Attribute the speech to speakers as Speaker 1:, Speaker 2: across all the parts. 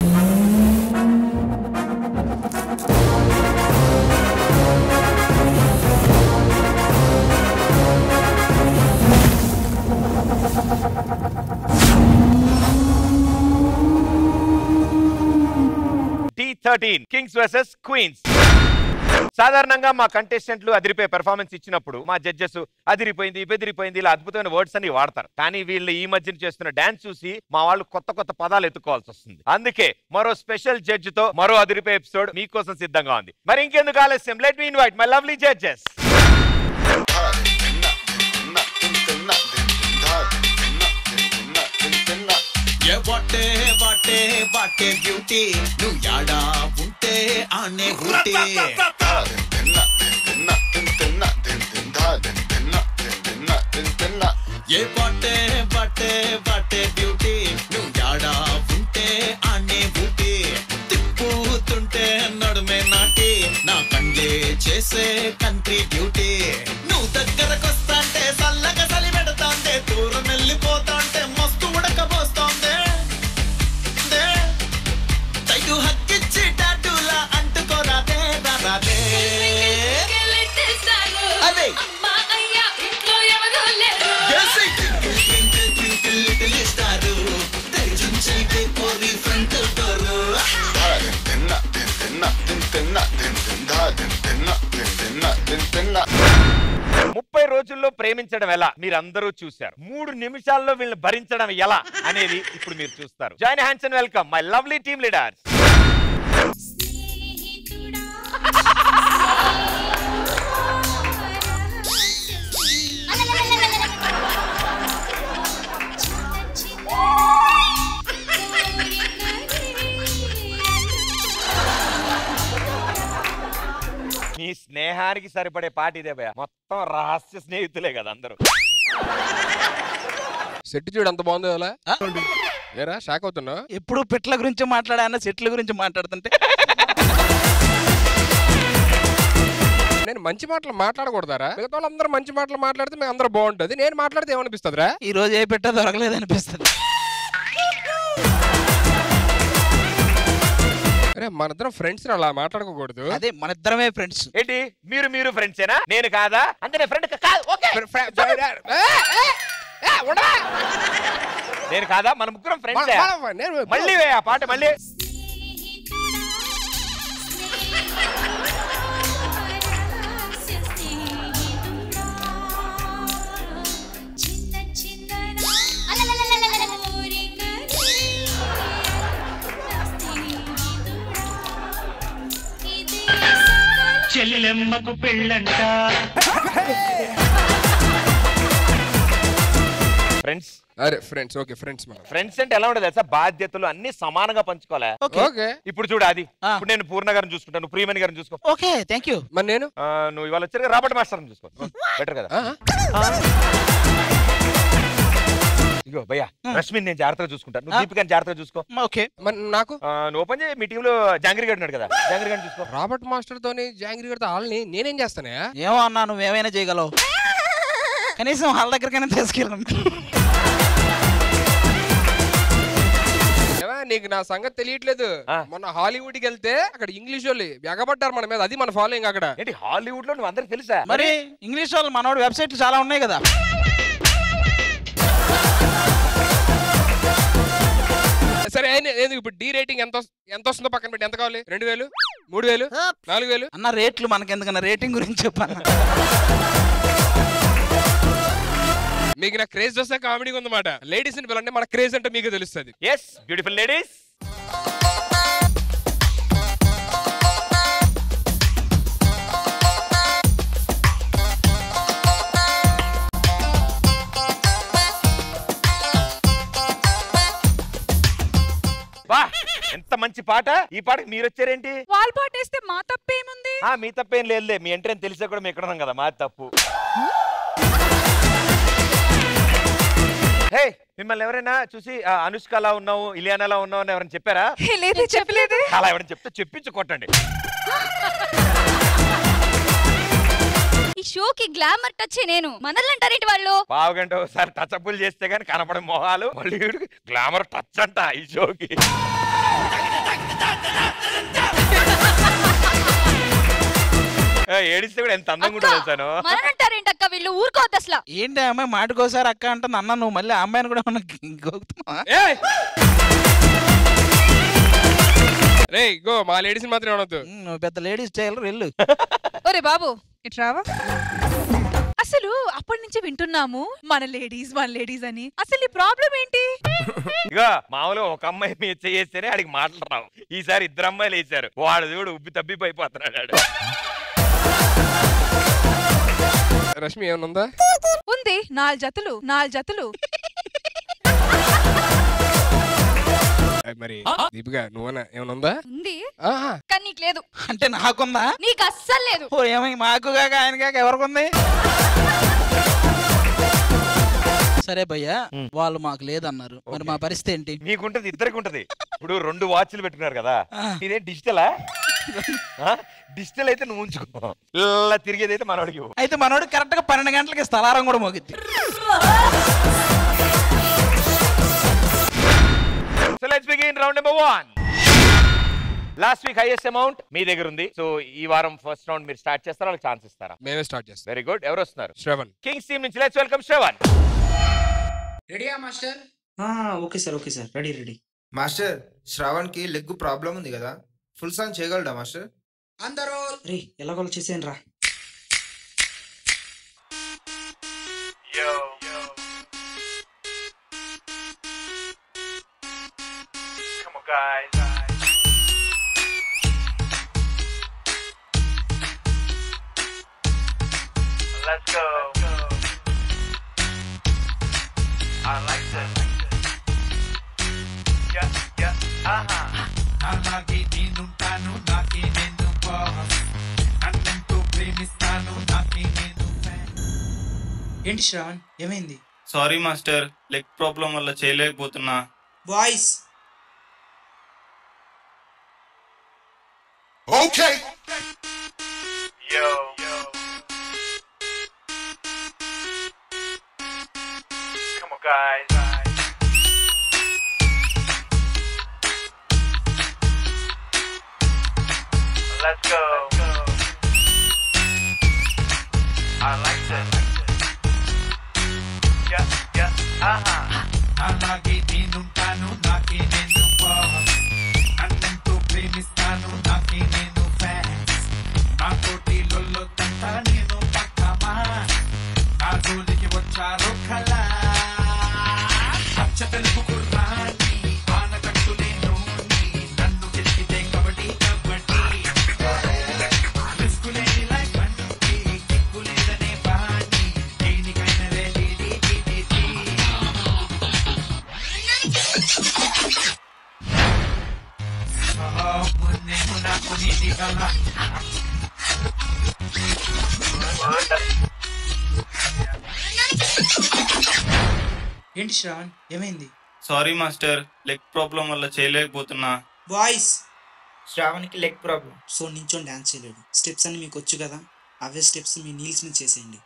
Speaker 1: Tea thirteen kings versus queens సాధారణంగా మా కంటెస్టెంట్లు అదిరిపోయే పెర్ఫార్మెన్స్ ఇచ్చినప్పుడు మా జడ్జెస్ అదిరిపోయింది బెదిరిపోయింది ఇలా అద్భుతమైన వర్డ్స్ అన్ని వాడతారు కానీ వీళ్ళు ఈ మధ్యన చేస్తున్న డాన్స్ చూసి మా వాళ్ళు కొత్త కొత్త పదాలు ఎత్తుకోవాల్సి వస్తుంది అందుకే మరో స్పెషల్ జడ్జ్ తో మరో అదిరిపోయే ఎపిసోడ్ మీకోసం సిద్ధంగా ఉంది మరి ఇంకెందుకు ఆలస్యం let me invite my lovely judges
Speaker 2: ఏ వాటే వాటే వాటే బ్యూటీ నువ్వు యాడా ఉంటే ఆనే ఉంటే ఏ వాటే వాటే వాటే బ్యూటీ నువ్వు యాడా ఉంటే ఆనే ఊటీ తిప్పుతుంటే నడుమే నాటి నా కండ్లే చేసే కంట్రీ డ్యూటీ నువ్వు దగ్గరకొస్తాంటే చల్లగా చలి పెడతాంటే దూరం వెళ్ళిపోతాంటే మస్తు ఉడకబోస్తోంది దే. తైటు హక్కిచ్చి టాటూలా అంటుకోరాదే రాదే అదే ఏసై twinkle twinkle twinkle little star తెరిచుంచి కోరి ఫ్రంట్ డోరు
Speaker 1: ముప్పై రోజుల్లో ప్రేమించడం ఎలా మీరందరూ చూశారు మూడు నిమిషాల్లో వీళ్ళని భరించడం ఎలా అనేది ఇప్పుడు మీరు చూస్తారు join hands and welcome my lovely team leaders మీ స్నేహానికి సరిపడే పాట ఇదే భయ మొత్తం రహస్య స్నేహితులే కదా అందరూ
Speaker 3: సెట్ చూడు ఎంత బాగుందో అలా ఏరా షాక్ అవుతున్నావు
Speaker 4: ఎప్పుడు పెట్ల గురించి మాట్లాడాన చెట్ల గురించి మాట్లాడుతుంటే
Speaker 3: నేను మంచి మాటలు మాట్లాడకూడదారా మిగతా వాళ్ళందరూ మంచి మాటలు మాట్లాడితే మేము అందరూ బాగుంటది నేను మాట్లాడితే ఏమనిపిస్తుందిరా
Speaker 4: ఈ రోజు ఏ పెట్ట దొరకలేదు అనిపిస్తుంది
Speaker 3: అరే మన ఇద్దరం ఫ్రెండ్స్ అలా మాట్లాడుకోకూడదు
Speaker 4: అదే మన ఇద్దరమే ఫ్రెండ్స్
Speaker 1: ఏంటి మీరు మీరు ఫ్రెండ్సేనా నేను కాదా అంటే నేను ఫ్రెండ్ కాదు ఓకే
Speaker 3: ఫ్రె- ఫ్రె- ఏ, ఏ, ఏ, ఉండరా?
Speaker 1: నేను కాదా మన ముగ్గురం ఫ్రెండ్స్
Speaker 3: మన- మన- నేను
Speaker 1: మళ్ళీ వే ఆ పాట మళ్ళీ
Speaker 5: చెల్లెమ్మకు పెళ్ళంట
Speaker 1: ఫ్రెండ్స్
Speaker 3: అరే ఫ్రెండ్స్ ఓకే ఫ్రెండ్స్ మనం
Speaker 1: ఫ్రెండ్స్ అంటే ఎలా ఉండదు తెలుసా బాధ్యతలు అన్ని సమానంగా పంచుకోవాలా
Speaker 4: ఓకే
Speaker 3: ఓకే
Speaker 1: ఇప్పుడు చూడు అది
Speaker 4: ఆ.
Speaker 1: ఇప్పుడు నేను పూర్ణ గారిని చూసుకుంటాను నువ్వు ప్రియమణి గారిని చూసుకో
Speaker 4: ఓకే థ్యాంక్ యూ
Speaker 3: మరి నేను
Speaker 1: ఆ, నువ్వు ఇవాళ వచ్చారు రాబర్ట్ మాస్టర్ చూసుకో బెటర్ కదా
Speaker 3: ఆ?
Speaker 1: ఇగో భయ్యా రష్మిని నేను జాగ్రత్తగా చూసుకుంటాను నువ్వు దీపికాని జాగ్రత్తగా చూసుకో
Speaker 4: ఓకే
Speaker 3: మరి నాకు
Speaker 1: ఆ, నువ్వు ఓపెన్ చేయి మీ టీంలో జాంగిరి గారు ఉన్నాడు కదా జాంగిరి గారిని చూసుకో
Speaker 3: రాబర్ట్ మాస్టర్ తోని జాంగిరి గారితో వాళ్ళని నేనేం చేస్తానే
Speaker 4: ఏమో అన్నా నువ్వేమైనా చేయగలవు కనీసం వాళ్ళ దగ్గరికైనా తీసుకెళ్ళాం
Speaker 3: ఏవా, నీకు నా సంగతి తెలియట్లేదు
Speaker 1: ఆ.
Speaker 3: మొన్న హాలీవుడ్ కి వెళ్తే అక్కడ ఇంగ్లీష్ వాళ్ళు ఎగబడ్డారు మన మీద అది మన ఫాలోయింగ్ అక్కడ
Speaker 1: ఏంటి హాలీవుడ్ లో నువ్వు అందరికి తెలుసా
Speaker 4: మరి ఇంగ్లీష్ వాళ్ళు మనోడు వెబ్సైట్లు చాలా ఉన్నాయి కదా
Speaker 3: సరే అయినా ఎందుకు ఇప్పుడు డీ రేటింగ్ ఎంత వస్- ఎంత వస్తుందో పక్కన పెట్టి ఎంత కావాలి రెండు వేలు మూడు వేలు నాలుగు వేలు
Speaker 4: అన్న రేట్లు మనకెందుకన్నా రేటింగ్ గురించి చెప్పన్న
Speaker 3: మీకు నా క్రేజ్ చూస్తే కామెడీ ఉందన్నమాట లేడీస్ ని పిల్లంటే మన క్రేజ్ అంటే మీకు తెలుస్తుంది
Speaker 1: ఎస్ బ్యూటిఫుల్ లేడీస్ వా ఎంత మంచి పాట ఈ పాటకి మీరు వచ్చారేంటి
Speaker 6: వాల్ పాటేస్తే మా తప్పేముంది
Speaker 1: ఆ మీ తప్పేం లేదులే మీ ఎంట్రీ అని తెలిసా కూడా మేము ఇక్కడ ఉన్నాం కదా మా తప్పు హే మిమ్మల్ని ఎవరైనా చూసి ఆ, అనుష్క అలా ఉన్నావు ఇలియానా అలా ఉన్నావు అని ఎవరైనా చెప్పారా
Speaker 6: హే, లేదే చెప్పలేదే
Speaker 1: అలా ఎవరైనా చెప్తే చెప్పించు కొట్టండి
Speaker 7: ఈ షోకి గ్లామర్ టచ్ నేను మనల్ని అంటారేంటి వాళ్ళు
Speaker 1: పావు గంట ఒకసారి టచ్ అప్పులు చేస్తే గానీ కనపడే మొహాలు మళ్ళీ గ్లామర్ టచ్ అంట ఈ షోకి ఏ, ఏడిస్తే కూడా ఎంత అందంగా ఉంటుంది తెలుసాను
Speaker 7: మననంటారేంటి అక్క వీళ్ళు ఊరుకోవద్దు అసలు
Speaker 4: ఏంటి ఆ అమ్మాయి మాటకోసారి అక్క అంటుంది అన్న నువ్వు మళ్ళీ ఆ అమ్మాయిని కూడా ఏమన్నా గోకుతున్నావా
Speaker 3: ఏయ్! రేయ్ గో మా లేడీస్ మాత్రం అనొద్దు
Speaker 4: ఉమ్, నువ్వు పెద్ద లేడీస్ టైలర్ వెళ్ళు
Speaker 6: ఒరే బాబు ఇట్రావా అసలు అప్పటి నుంచి వింటున్నాము మన లేడీస్ మన లేడీస్ అని అసలు ఈ ప్రాబ్లం ఏంటి
Speaker 1: ఇక మామూలుగా ఒక అమ్మాయి మీద చేస్తేనే ఆడికి మాటలు రావు ఈసారి ఇద్దరు అమ్మాయిలు వేసారు వాడు చూడు ఉబ్బి తబ్బిపోయిపోతున్నాడు ఆడు.
Speaker 3: రష్మి ఏమైనా ఉందా
Speaker 6: ఉంది నాలుగు జతలు నాలుగు జతలు
Speaker 3: అయ్ మరి దీపిక నువ్వనా ఏమైనా ఉందా
Speaker 7: ఉంది
Speaker 3: ఆహా.
Speaker 7: కానీ నీకు లేదు
Speaker 4: అంటే నాకుందా
Speaker 7: నీకు అస్సలు లేదు
Speaker 4: ఓ ఏమై మాకు కాక ఆయన కాక ఎవరికుంది సరే భయ్యా వాళ్ళు మాకు లేదన్నారు మరి మా పరిస్థితి ఏంటి
Speaker 1: నీకుంటది ఇద్దరికి ఉంటది ఇప్పుడు రెండు వాచ్లు పెట్టుకున్నారు కదా
Speaker 4: ఆ.
Speaker 1: ఇదే డిజిటలా డిజిటల్ అయితే నువ్వు ఉంచుకో ఇలా తిరిగేది అయితే మనవాడికి ఇవ్వు.
Speaker 4: అయితే మనోడు కరెక్ట్ గా పన్నెండు గంటలకి స్థలారం కూడా మోగిద్ది
Speaker 1: so let's begin round number one last week highest amount మీ దగ్గర ఉంది సో ఈ వారం ఫస్ట్ రౌండ్ మీరు స్టార్ట్ చేస్తారా వాళ్ళకి ఛాన్స్ ఇస్తారా
Speaker 3: మేమే స్టార్ట్ చేస్తాం
Speaker 1: వెరీ గుడ్ ఎవరు వస్తున్నారు
Speaker 3: శ్రవణ్
Speaker 1: కింగ్స్ టీమ్ నుంచి లెట్స్ వెల్కమ్ శ్రవణ్
Speaker 5: రెడీయా master
Speaker 8: okay sir okay sir ready ready
Speaker 9: master Shravan కి లెగ్ ప్రాబ్లం ఉంది కదా ఫుల్ సాంగ్ చేయగలడా మాస్టర్
Speaker 5: అందరూ
Speaker 8: రే ఎలాగోలా చేసేయండి రా
Speaker 1: Let's go. I like this. Yeah, yeah, uh-huh.
Speaker 2: అలాగే నేనుంటాను నాకే నేను బాస్ అన్నంటూ ప్రేమిస్తాను నాకే నేను
Speaker 8: ఏంటి శ్రావణ్ ఏమైంది
Speaker 10: సారీ మాస్టర్ లెగ్ ప్రాబ్లం వల్ల చేయలేకపోతున్నా
Speaker 8: boys
Speaker 9: okay
Speaker 1: Yo. Come on, guys. Let's go. I like this. Yeah, yeah, uh-huh.
Speaker 2: అలాగే నేనుంటాను నాకే నేను బాస్ అన్నంటూ ప్రేమిస్తాను నాకే నేను ఫ్యాన్స్ నా పోటీలలో తంతా నేను పక్కమా నా జోలికి వచ్చారు కళా పచ్చ తెలుపు కుర్రాన్ని ఆనకట్టు నేను నన్ను గెలిపితే కబడ్డీ కబడ్డీ రిస్కు లేని లైఫ్ అంటే కిక్కు లేదనే బాణి దేనికైనా రెడీ నేను నాకు నీది కలా
Speaker 8: ఏంటి శ్రావణ్ ఏమైంది
Speaker 10: సారీ మాస్టర్ లెగ్ ప్రాబ్లం వల్ల చేయలేకపోతున్నా
Speaker 8: బాయ్స్ శ్రావణ్కి లెగ్ ప్రాబ్లం సో నించొని డాన్స్ చేయలేడు స్టెప్స్ అన్ని మీకు వచ్చు కదా అవే స్టెప్స్ మీ నీల్స్ మీద చేసేయండి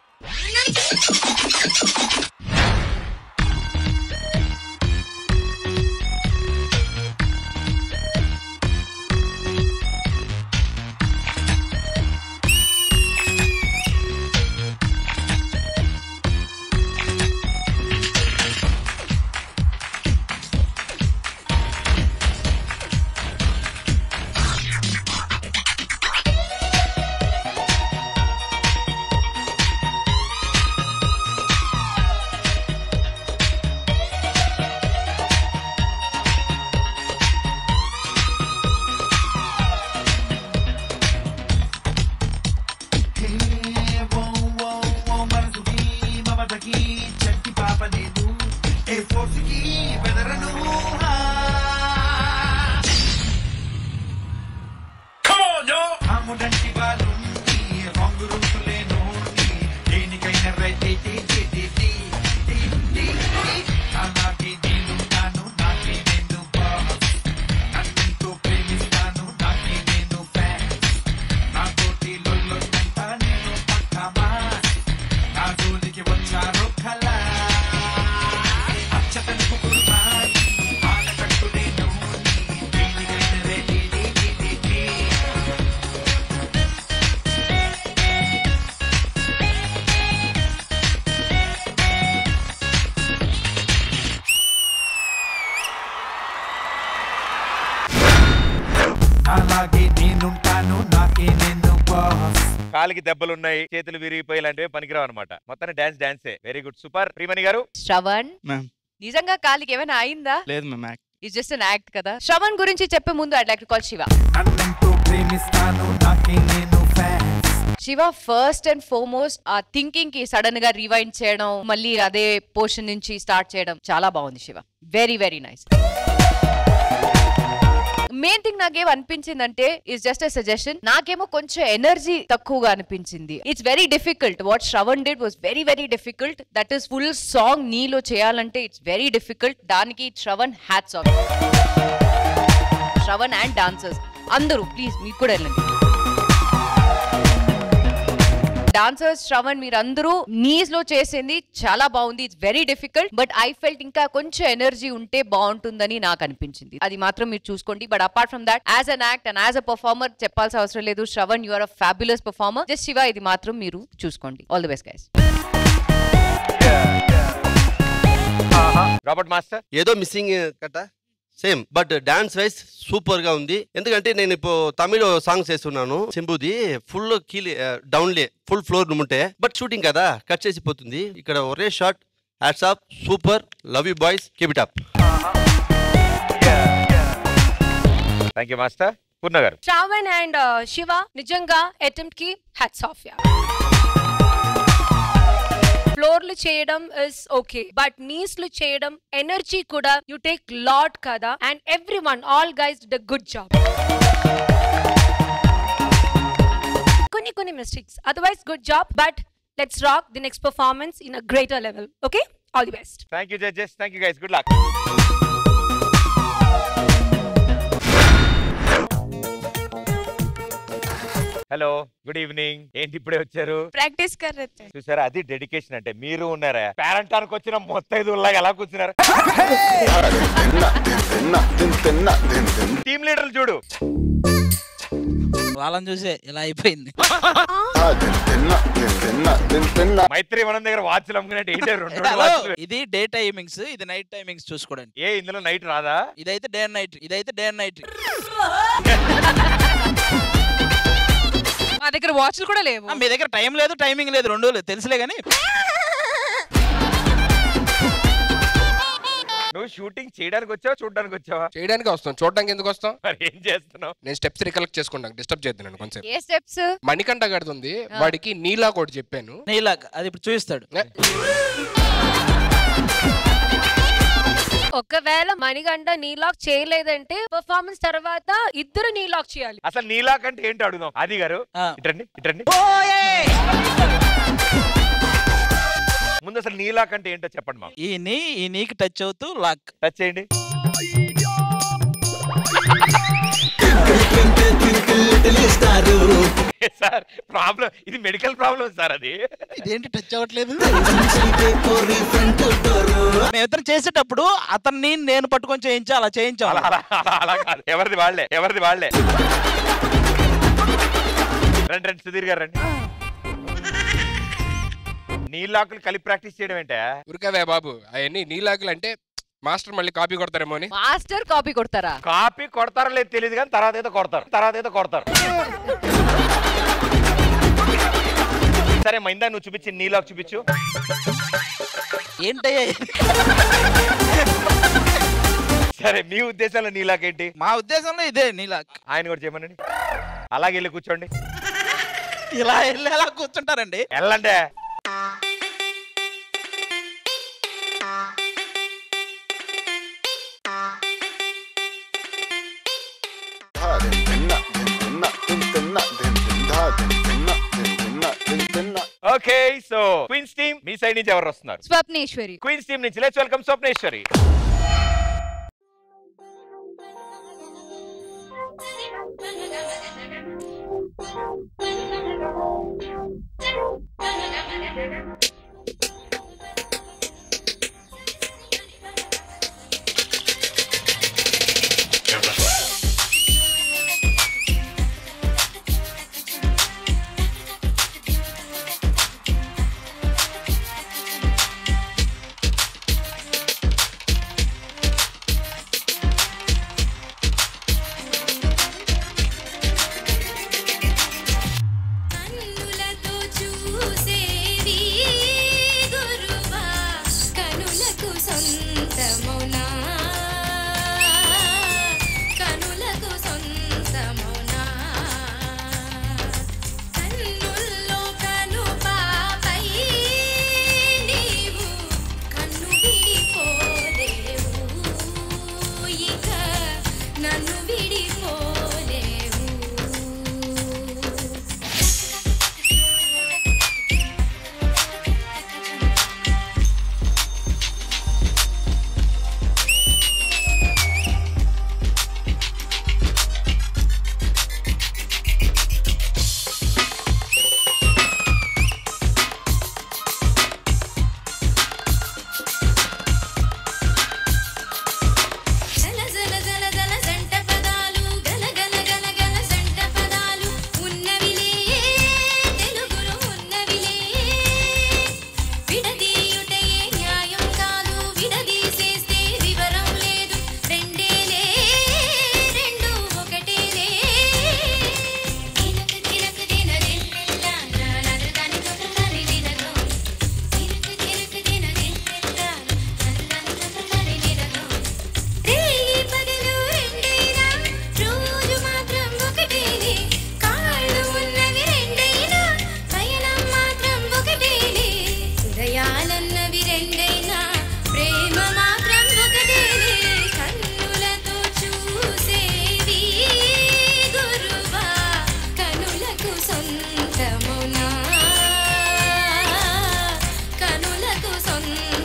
Speaker 2: వచ్చారు కళ అచ్చ తెలుపు కుర్మా
Speaker 11: లాగే నేనుంటాను నాకే నేను బాస్
Speaker 1: కాలికి దెబ్బలున్నాయి చేతులు విరిగిపోయి ఇలాంటివి పనికిరావు అనమాట మొత్తాన్ని డాన్స్ డాన్సే very good super Priyamani garu
Speaker 12: Shravan
Speaker 10: ma'am
Speaker 12: నిజంగా కాలికి ఏమైనా అయిందా
Speaker 10: లేదు ma'am act
Speaker 12: it's just an act కదా శ్రవణ్ గురించి చెప్పే ముందు I like to call Shiva
Speaker 11: అన్నంతో ప్రేమిస్తాను నాకే నేను fans
Speaker 12: Shiva first and foremost ఆ థింకింగ్ కి సడన్ గా రివైండ్ చేయడం మళ్ళీ అదే పోర్షన్ నుంచి స్టార్ట్ చేయడం చాలా బాగుంది Shiva very very nice main thing నాకేం అనిపించిందంటే ఇస్ జస్ట్ ఎ సజెషన్ నాకేమో కొంచెం ఎనర్జీ తక్కువగా అనిపించింది it's very difficult what Shravan did was very very difficult that is full song నీలో చేయాలంటే ఇట్స్ వెరీ డిఫికల్ట్ దానికి Shravan hats off Shravan and dancers అందరూ ప్లీజ్ మీకు కూడా వెళ్ళండి డాన్సర్స్ శ్రవణ్ మీరందరూ నీస్ లో చేసింది చాలా బాగుంది it's very difficult but I felt ఇంకా కొంచెం ఎనర్జీ ఉంటే బాగుంటుందని నాకు అనిపించింది అది మాత్రం మీరు చూసుకోండి but apart from that as an act and as a performer చెప్పాల్సిన అవసరం లేదు Shravan you are a fabulous performer just Shiva ఇది మాత్రం మీరు చూసుకోండి all the best guys
Speaker 1: Robert master
Speaker 13: ఏదో మిస్సింగ్ కట్ట same but dance wise super గా ఉంది ఎందుకంటే నేను ఇప్పుడు తమిళ సాంగ్స్ చేస్తున్నాను సింబుది ఫుల్ కీలి డౌన్లే ఫుల్ ఫ్లోర్ ఉంటే బట్ షూటింగ్ కదా కట్ చేసిపోతుంది ఇక్కడ ఒరే shot hats off super love you boys keep it up
Speaker 1: thank you master Purna garu
Speaker 14: Shravan and Shiva నిజంగా అటెంప్ట్ కి హ్యాట్స్ ఆఫ్ యా ఫ్లోర్లు చేయడం ఇస్ ఓకే బట్ నీస్ లు చేయడం ఎనర్జీ కూడా యు టేక్ లాట్ కదా and everyone all guys the good job కొన్ని కొన్ని mistakes otherwise good job but let's rock the next performance in a greater level okay all the best
Speaker 1: thank you judges thank you guys good luck hello good evening ఏంటి ఇప్పుడే వచ్చారు
Speaker 15: practice कर रहे थे
Speaker 1: చూసారా అది డెడికేషన్ అంటే మీరు ఉన్నారా పేరంటానికి వచ్చిన మొత్తైదుల్లాగా ఎలా కూర్చున్నారు టీమ్ లీడర్లు చూడు
Speaker 4: వాళ్ళని చూసే ఇలా అయిపోయింది
Speaker 1: మైత్రి మనం దగ్గర వాచ్లు అమ్ముకున్నట్టు ఏంటి రెండు రెండు
Speaker 4: హలో,
Speaker 1: వాచ్లు
Speaker 4: ఇది డే టైమింగ్స్ ఇది నైట్ టైమింగ్స్ చూసుకోవడానికి
Speaker 1: ఏ ఇందులో నైట్ రాదా
Speaker 4: ఇదైతే డే అండ్ నైట్ ఇదైతే డే అండ్ నైట్
Speaker 6: మా దగ్గర వాచ్లు కూడా లేవు
Speaker 4: మీ దగ్గర టైం లేదు టైమింగ్ లేదు రెండు లేదు తెలుసులే కానీ
Speaker 1: నువ్వు షూటింగ్ చేయడానికి వచ్చావా చూడడానికి వచ్చావా
Speaker 3: చేయడానికి వస్తాం చూడడానికి ఎందుకు వస్తాం
Speaker 1: మరి ఏం చేస్తున్నావు
Speaker 3: నేను స్టెప్స్ రికలెక్ట్ చేసుకుంటాను డిస్టర్బ్ చేద్దాను కొంచెం
Speaker 12: ఏ స్టెప్స్
Speaker 3: మణికంఠ గడిది ఉంది
Speaker 12: ఆ.
Speaker 3: వాడికి నీలా కూడా చెప్పాను
Speaker 4: నీలా అది ఇప్పుడు చూపిస్తాడు
Speaker 14: ఒకవేళ మణిగంట నీలాక్ చేయలేదంటే పర్ఫార్మెన్స్ తర్వాత ఇద్దరు నీలాక్ చేయాలి
Speaker 1: అసలు నీలా కంటే ఏంటి అడుగుదాం అది గారు ఇటండి ఇటండి ముందు అసలు నీలా కంటే ఏంటో చెప్పండి మాకు
Speaker 4: ఈ నీ ఈ నీకి టచ్ అవుతూ లాక్
Speaker 1: టచ్ చేయండి సార్ ప్రాబ్లం ఇది మెడికల్ ప్రాబ్లం సార్ అది
Speaker 4: ఇదేంటి టచ్ అవ్వట్లేదు మేమిద్దరం చేసేటప్పుడు అతన్ని నేను పట్టుకొని చేయించా అలా చేయించాం
Speaker 1: అలా అలా అలా అలా కాదు ఎవరిది వాళ్ళే ఎవరిది వాళ్ళే రండి రండి సుధీర్ గారు రండి నీళ్ళాకులు కలిపి ప్రాక్టీస్ చేయడం ఏంటా
Speaker 3: ఉరికవే బాబు అవన్నీ నీలాకులు అంటే మాస్టర్ మళ్ళీ కాపీ కొడతారేమో అని
Speaker 12: మాస్టర్ కాపీ కొడతారా
Speaker 1: కాపీ కొడతారో లేదు తెలియదు కానీ తర్వాత ఏదో కొడతారు తర్వాత ఏదో కొడతారు సరే మైందా నువ్వు చూపించి నీలాకు చూపించు
Speaker 4: ఏంటయ్యా
Speaker 1: సరే మీ ఉద్దేశంలో నీలాకేంటి
Speaker 4: మా ఉద్దేశంలో ఇదే నీలాక్
Speaker 1: ఆయన కూడా చేయమనండి అలాగే వెళ్ళి కూర్చోండి
Speaker 4: ఇలా వెళ్ళి ఎలా కూర్చుంటారండి
Speaker 1: వెళ్ళండి ఓకే సో క్వీన్స్ టీమ్ మీ సైడ్ నుంచి ఎవరు వస్తున్నారు
Speaker 6: స్వప్నేశ్వరి
Speaker 1: క్వీన్స్ టీమ్ నుంచి లెట్స్ వెల్కమ్ స్వప్నేశ్వరి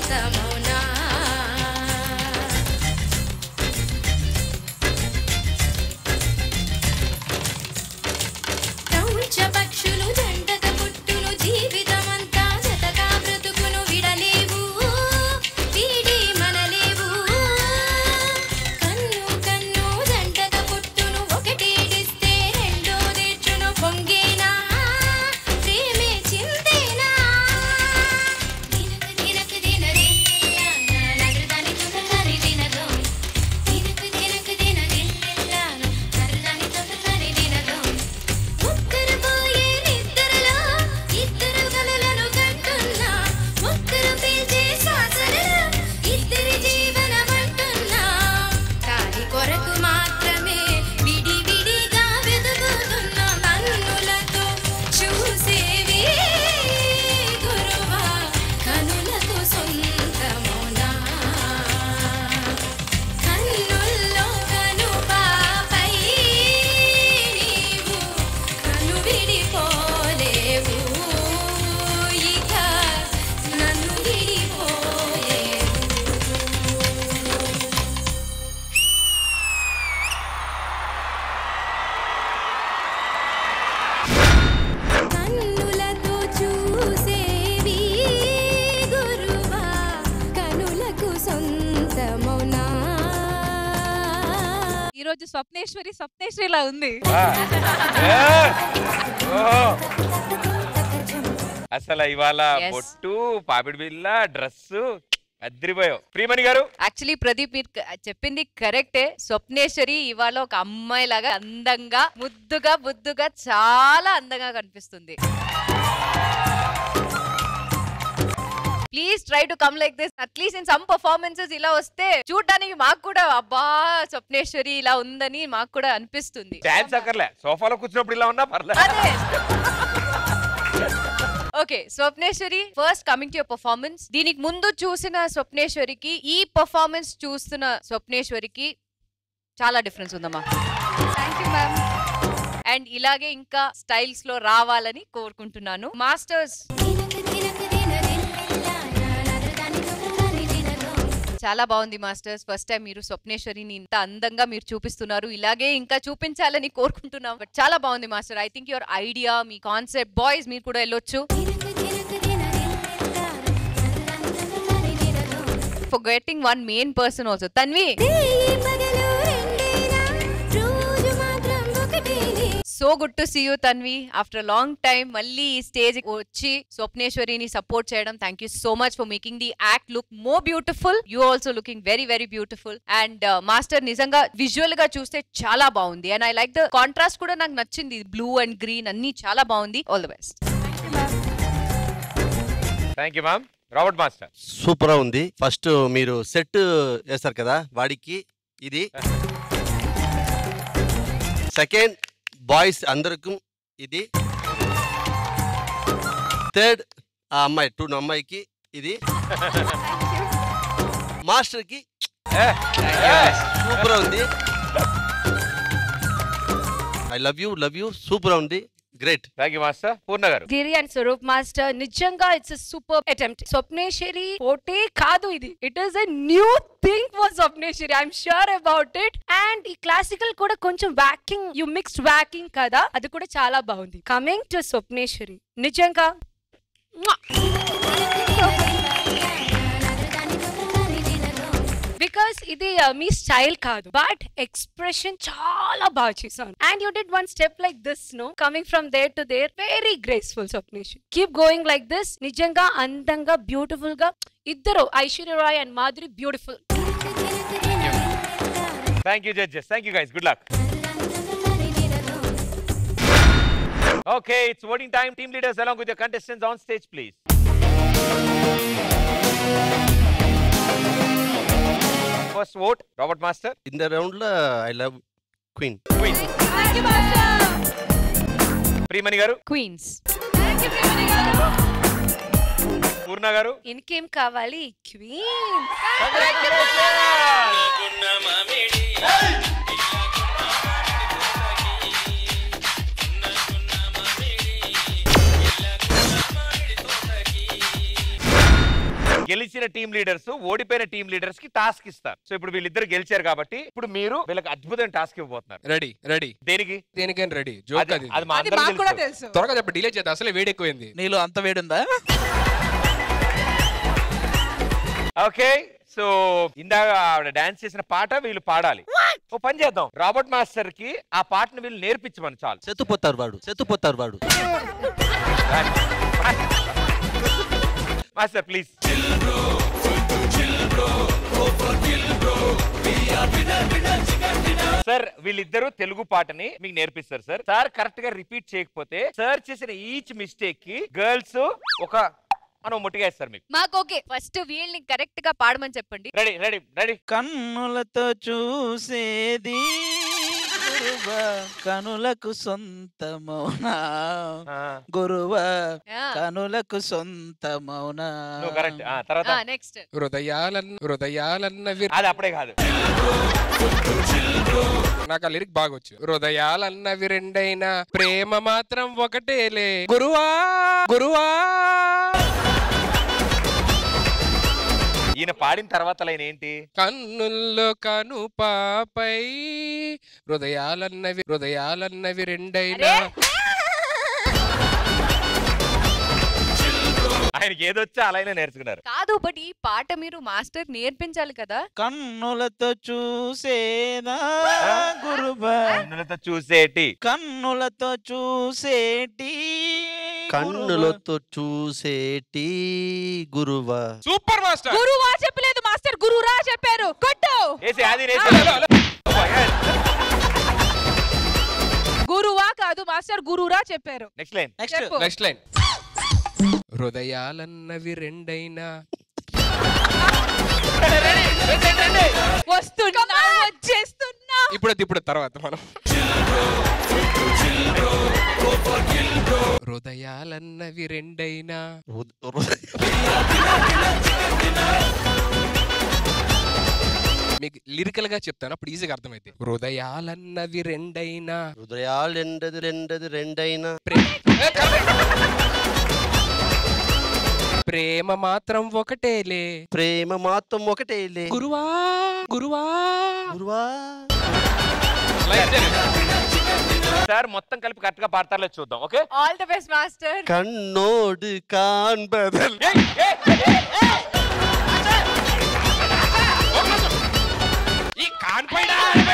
Speaker 15: సొంతమౌనా ప్రౌంచ పక్షులు జంటగా పుట్టును జీవితమంతా జతగా బ్రతుకును విడలేవు వీడి మనలేవు కన్ను కన్ను జంటగా పుట్టును ఒకటేడిస్తే రెండో తెచ్చును పొంగేనా ప్రేమే చింతేనా దినకు దినకు దినరే నగరదాని తొందరని దినదో దినకు దినకు దినదిల్లా నగరదాని తొందరని దినదో ముక్కరు పోయే నిద్రలో ఇద్దరు కలలను కంటున్నా ముక్కరు పీల్చే శ్వాసలలో ఇద్దరి జీవనమంటున్నా తాలి కొరకు మాత్రమే విడి విడిగా వెతుకుతున్న కన్నులతో చూసేవి గురువా కనులకు సొంతమౌనా కన్నుల్లో కనుపాపై నీవు కను విడిపోలేవు ఇక నన్ను విడిపోలేవు కన్నులతో చూసేవి గురువా కనులకు సొంతమౌనా
Speaker 6: ఈ రోజు స్వప్నేశ్వరి స్వప్నేశ్వరిలా ఉంది
Speaker 1: అసలు ఇవాళ
Speaker 12: Yes.
Speaker 1: బొట్టు పాపిడి బిల్ల డ్రెస్ అద్రిపోయావు ప్రియమణి గారు
Speaker 12: యాక్చువల్లీ ప్రదీప్ మీరు క- చెప్పింది కరెక్టే స్వప్నేశ్వరి ఇవాళ ఒక అమ్మాయి లాగా అందంగా ముద్దుగా బుద్దుగా చాలా అందంగా కనిపిస్తుంది please try to come like this at least in some performances ఇలా వస్తే చూడడానికి మాకు కూడా అబ్బా స్వప్నేశ్వరి ఇలా ఉందని మాకు కూడా అనిపిస్తుంది
Speaker 1: డాన్స్ అక్కర్లే సోఫాలో కూర్చున్నప్పుడు ఇలా ఉన్నా పర్లేదు
Speaker 12: okay Swapneshwari first coming to performance దీనికి ముందు చూసిన స్వప్నేశ్వరికి ఈ పర్ఫార్మెన్స్ చూస్తున్న స్వప్నేశ్వరికి చాలా డిఫరెన్స్ ఉందమ్మా అండ్ ఇలాగే ఇంకా స్టైల్స్ లో రావాలని కోరుకుంటున్నాను మాస్టర్స్ చాలా బాగుంది మాస్టర్స్ ఫస్ట్ టైం మీరు స్వప్నేశ్వరిని ఇంత అందంగా మీరు చూపిస్తున్నారు ఇలాగే ఇంకా చూపించాలని కోరుకుంటున్నాం బట్ చాలా బాగుంది master I think your idea మీ కాన్సెప్ట్ బాయ్స్ మీరు కూడా వెళ్ళొచ్చు for getting one main person also Tanvi so good to see you Tanvi after long time మళ్ళీ ఈ స్టేజ్ వచ్చి స్వప్నేశ్వరిని సపోర్ట్ చేయడం thank you so much for making the act look more beautiful you also looking very very beautiful and master నిజంగా visual గా చూస్తే చాలా బాగుంది and I like the contrast కూడా నాకు నచ్చింది బ్లూ అండ్ గ్రీన్ అన్ని చాలా బాగుంది all the best
Speaker 1: thank you ma'am Robert master
Speaker 13: super ఉంది ఫస్ట్ మీరు సెట్ వేస్తారు కదా వాడికి ఇది సెకండ్ బాయ్స్ అందరికీ ఇది థర్డ్ ఆ అమ్మాయి టూ అమ్మాయికి ఇది మాస్టర్కి సూపర్ ఉంది I love you love you super ఉంది great
Speaker 1: thank you master Purna garu
Speaker 14: Giri and Swaroop master నిజంగా ఇట్స్ సూపర్ అటెంప్ట్ స్వప్నేశ్వరి పోటే కాదు ఇది it is a new thing for Swapneshwari I'm sure about it and ఈ క్లాసికల్ కూడా కొంచెం వ్యాకింగ్ యు మిక్స్డ్ వ్యాకింగ్ కదా అది కూడా చాలా బాగుంది కమింగ్ టు స్వప్నేశ్వరి నిజంగా బికాస్ ఇది uh, మీ స్టైల్ కాదు బట్ ఎక్స్ప్రెషన్ చాలా బాగా చేశాను and you did one step like this no coming from there to there very graceful స్వప్నేషన్ కీప్ గోయింగ్ లైక్ దిస్ నిజంగా అందంగా బ్యూటిఫుల్ గా ఇద్దరు Aishwarya Rai and Madhuri beautiful
Speaker 1: thank you judges thank you guys good luck okay it's voting time team leaders along with your contestants on stage please first vote Robert master
Speaker 13: இந்த రౌండ్లో I love queen
Speaker 1: queen Priyamani garu
Speaker 12: queens
Speaker 1: Purna garu
Speaker 14: ఇంకేం కావాలి queen
Speaker 1: గెలిచిన team leaders ఓడిపోయిన team leaders కి task ఇస్తారు so ఇప్పుడు వీళ్ళిద్దరు గెలిచారు కాబట్టి ఇప్పుడు మీరు వీళ్ళకి అద్భుతమైన టాస్క్ ఇవ్వబోతున్నారు
Speaker 3: రెడీ రెడీ
Speaker 1: దేనికి
Speaker 3: దేనికైనా రెడీ జోక్
Speaker 1: అది-
Speaker 3: అది
Speaker 1: అది మా
Speaker 6: అది
Speaker 1: అందరికీ
Speaker 6: మాకు కూడా
Speaker 1: తెలుసు.
Speaker 6: తెలుసు
Speaker 3: త్వరగా చెప్ప డిలే చేద్దాం అసలే వేడి ఎక్కువైంది
Speaker 4: నీలో అంత వేడుందా
Speaker 1: ఓకే సో ఇందాక ఆవిడ డాన్స్ చేసిన పాట వీళ్ళు పాడాలి ఓ పని చేద్దాం రాబర్ట్ మాస్టర్ కి ఆ పాటను వీళ్ళు నేర్పించమని చాలు
Speaker 13: సెత్తుపోతారు వాడు సెత్తుపోతారు వాడు
Speaker 1: మాస్టర్ ప్లీజ్ సార్ వీళ్ళిద్దరూ తెలుగు పాటని మీకు నేర్పిస్తారు సార్ సార్ కరెక్ట్ గా రిపీట్ చేయకపోతే సార్ చేసిన ఈచ్ మిస్టేక్ కి గర్ల్స్ ఒక మనం ముట్టిగా ఇస్తారు మీకు
Speaker 12: మాకు ఓకే ఫస్ట్ వీళ్ళని కరెక్ట్ గా పాడమని చెప్పండి
Speaker 1: రెడీ రెడీ రెడీ
Speaker 4: కన్నులతో చూసేది గురువ కనులకు సొంతమౌనా గురువ కనులకు సొంతమౌనా
Speaker 1: నువ్వు కరెక్ట్ తర్వాత
Speaker 12: నెక్స్ట్
Speaker 3: హృదయాలన్న హృదయాలన్నవి
Speaker 1: అది అప్పుడే కాదు
Speaker 3: నాకు ఆ లిరిక్ బాగా వచ్చు హృదయాలన్నవి రెండైనా ప్రేమ మాత్రం ఒకటేలే గురువా గురువా
Speaker 1: ఈయన పాడిన తర్వాత లైన్ ఏంటి
Speaker 3: కన్నుల్లో కను పాపై హృదయాలన్నవి హృదయాలన్నవి రెండైనా
Speaker 1: ఆయనకి ఏదొచ్చా అలా అయినా నేర్చుకున్నారు
Speaker 12: కాదు బట్ ఈ పాట మీరు మాస్టర్ నేర్పించాలి కదా
Speaker 4: కన్నులతో చూసేదా గురువ
Speaker 1: కన్నులతో చూసేటి
Speaker 4: కన్నులతో చూసేటి
Speaker 13: కన్నులతో చూసేటి గురువ
Speaker 3: సూపర్ మాస్టర్
Speaker 6: గురువా చెప్పలేదు మాస్టర్ గురురా చెప్పారు కొట్టు
Speaker 1: ఏసి అది నేసి
Speaker 6: గురువా కాదు మాస్టర్ గురురా చెప్పారు
Speaker 1: నెక్స్ట్ లైన్
Speaker 4: నెక్స్ట్
Speaker 6: చెప్పు.
Speaker 3: నెక్స్ట్ లైన్ హృదయాలన్నవి రెండైనా
Speaker 6: వస్తున్నా వచ్చేస్తున్నా
Speaker 3: ఇప్పుడు ఇప్పుడు తర్వాత మనం హృదయాలన్నవి రెండైనా మీకు లిరికల్ గా చెప్తాను అప్పుడు ఈజీగా అర్థమైంది హృదయాలన్నవి రెండైనా
Speaker 13: హృదయాలు రెండది రెండది రెండైనా
Speaker 3: ప్రేమ మాత్రం ఒకటేలే
Speaker 13: ప్రేమ మాత్రం ఒకటేలే
Speaker 3: గురువా గురువా
Speaker 13: గురువా
Speaker 1: సార్ మొత్తం కలిపి కరెక్ట్ గా పాడతారులే చూద్దాం okay
Speaker 12: all the best master
Speaker 13: కన్నోడు కాన్బదల్
Speaker 3: ఈ కాన్పైన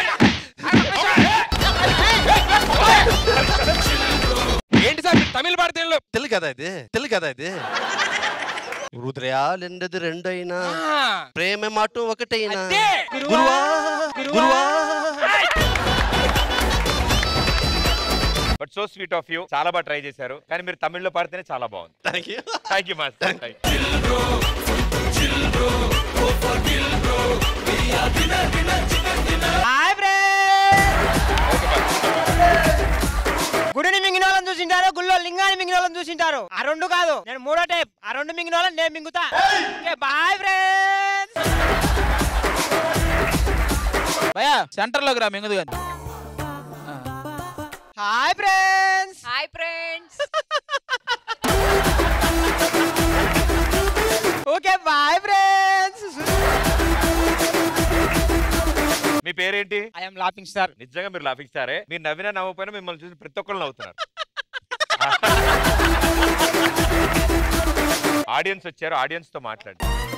Speaker 3: ఏంటి సార్ మీరు తమిళ పాడితే
Speaker 13: తెలుగు కదా ఇది తెలుగు కదా ఇది హృదయాలు రెండది రెండైనా ప్రేమ మాటం ఒకటైనా గురువా గురువా
Speaker 1: but so sweet of you చాలా బాగా ట్రై చేశారు కానీ మీరు తమిళ్లో పాడితేనే చాలా బాగుంది
Speaker 13: thank you
Speaker 1: thank you master
Speaker 16: hi గుడిని మింగిన వాళ్ళని చూసింటారు గుళ్ళో లింగాన్ని మింగిన వాళ్ళని చూసింటారు ఆ రెండు కాదు నేను మూడో టైప్ ఆ రెండు మింగిన వాళ్ళని నేను మింగుతా ఓకే బాయ్ ఫ్రెండ్స్
Speaker 4: భయా సెంటర్ లోకి రా మింగదు కానీ
Speaker 16: hi friends
Speaker 12: hi friends
Speaker 16: okay bye friends
Speaker 1: మీ పేరేంటి
Speaker 16: ఐఎమ్ లాఫింగ్ స్టార్
Speaker 1: నిజంగా మీరు లాఫింగ్ స్టారే మీరు నవ్వినా నవ్వకపోయినా మిమ్మల్ని చూసి ప్రతి ఒక్కరు నవ్వుతున్నారు ఆడియన్స్ వచ్చారు ఆడియన్స్ తో మాట్లాడి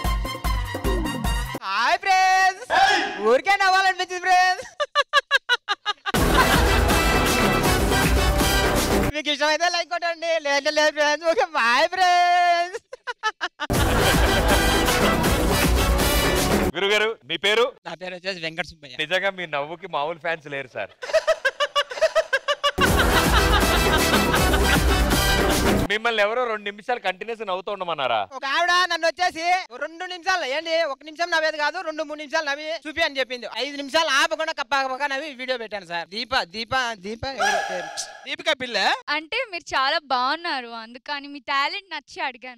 Speaker 16: హాయ్ ఫ్రెండ్స్ ఊరికే నవ్వాలనిపించింది ఫ్రెండ్స్ మీకు ఇష్టమైతే లైక్ కొట్టండి లేదు లేదు ఫ్రెండ్స్ ఓకే బాయ్ ఫ్రెండ్స్
Speaker 1: గురుగారు మీ పేరు
Speaker 16: నా పేరు వచ్చేసి వెంకట సుబ్బయ్య
Speaker 1: నిజంగా మీ నవ్వుకి మామూలు ఫ్యాన్స్ లేరు సార్ మిమ్మల్ని ఎవరో రెండు నిమిషాలు కంటిన్యూస్ నవ్వుతూ ఉండమన్నారా
Speaker 16: ఒక ఆవిడ నన్ను వచ్చేసి రెండు నిమిషాలు ఏంటి ఒక నిమిషం నవ్వేది కాదు రెండు మూడు నిమిషాలు నవ్వి చూపి అని చెప్పింది ఐదు నిమిషాలు ఆపకుండా కప్ప నవ్వి వీడియో పెట్టాను సార్ దీప దీప దీప ఎవరు పేరు?
Speaker 4: దీపిక పిల్ల
Speaker 7: అంటే మీరు చాలా బాగున్నారు అందుకని మీ టాలెంట్ నచ్చి అడిగాను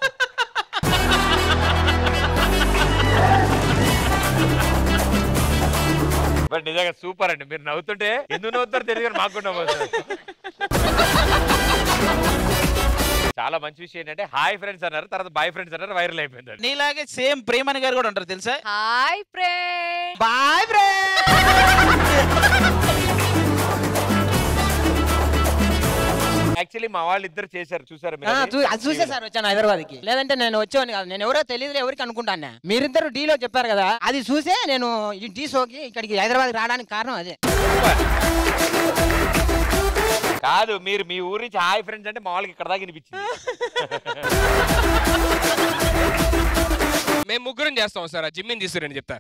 Speaker 1: బట్ నిజంగా సూపర్ అండి మీరు నవ్వుతుంటే ఎందుకు నవ్వుతారో తెలియదు మాకు కూడా నవ్వు వస్తుంది. చాలా మంచి విషయం ఏంటంటే హాయ్ ఫ్రెండ్స్ అన్నారు తర్వాత బాయ్ ఫ్రెండ్స్ అన్నారు వైరల్ అయిపోయింది
Speaker 4: నీలాగే సేమ్ ప్రేమని గారు కూడా ఉంటారు తెలుసా
Speaker 12: hi friend
Speaker 4: bye friend
Speaker 1: actually మా వాళ్ళు ఇద్దరు చేశారు చూసారు
Speaker 16: ఆ, చూ- అది చూసే సార్ వచ్చాను హైదరాబాద్ కి లేదంటే నేను వచ్చేవాడిని కాదు నేను ఎవరో తెలియదు ఎవరికి అనుకుంటాను మీరిద్దరు డీలో చెప్పారు కదా అది చూసే నేను ఈ డీ షోకి ఇక్కడికి హైదరాబాద్ రావడానికి కారణం అదే
Speaker 1: కాదు మీరు మీ ఊరి నుంచి హాయ్ ఫ్రెండ్స్ అంటే మా వాళ్ళకి ఇక్కడ దాకా వినిపించింది
Speaker 3: మేము ముగ్గురం చేస్తాం సార్ ఆ జిమ్మిని తీసుకురండి చెప్తా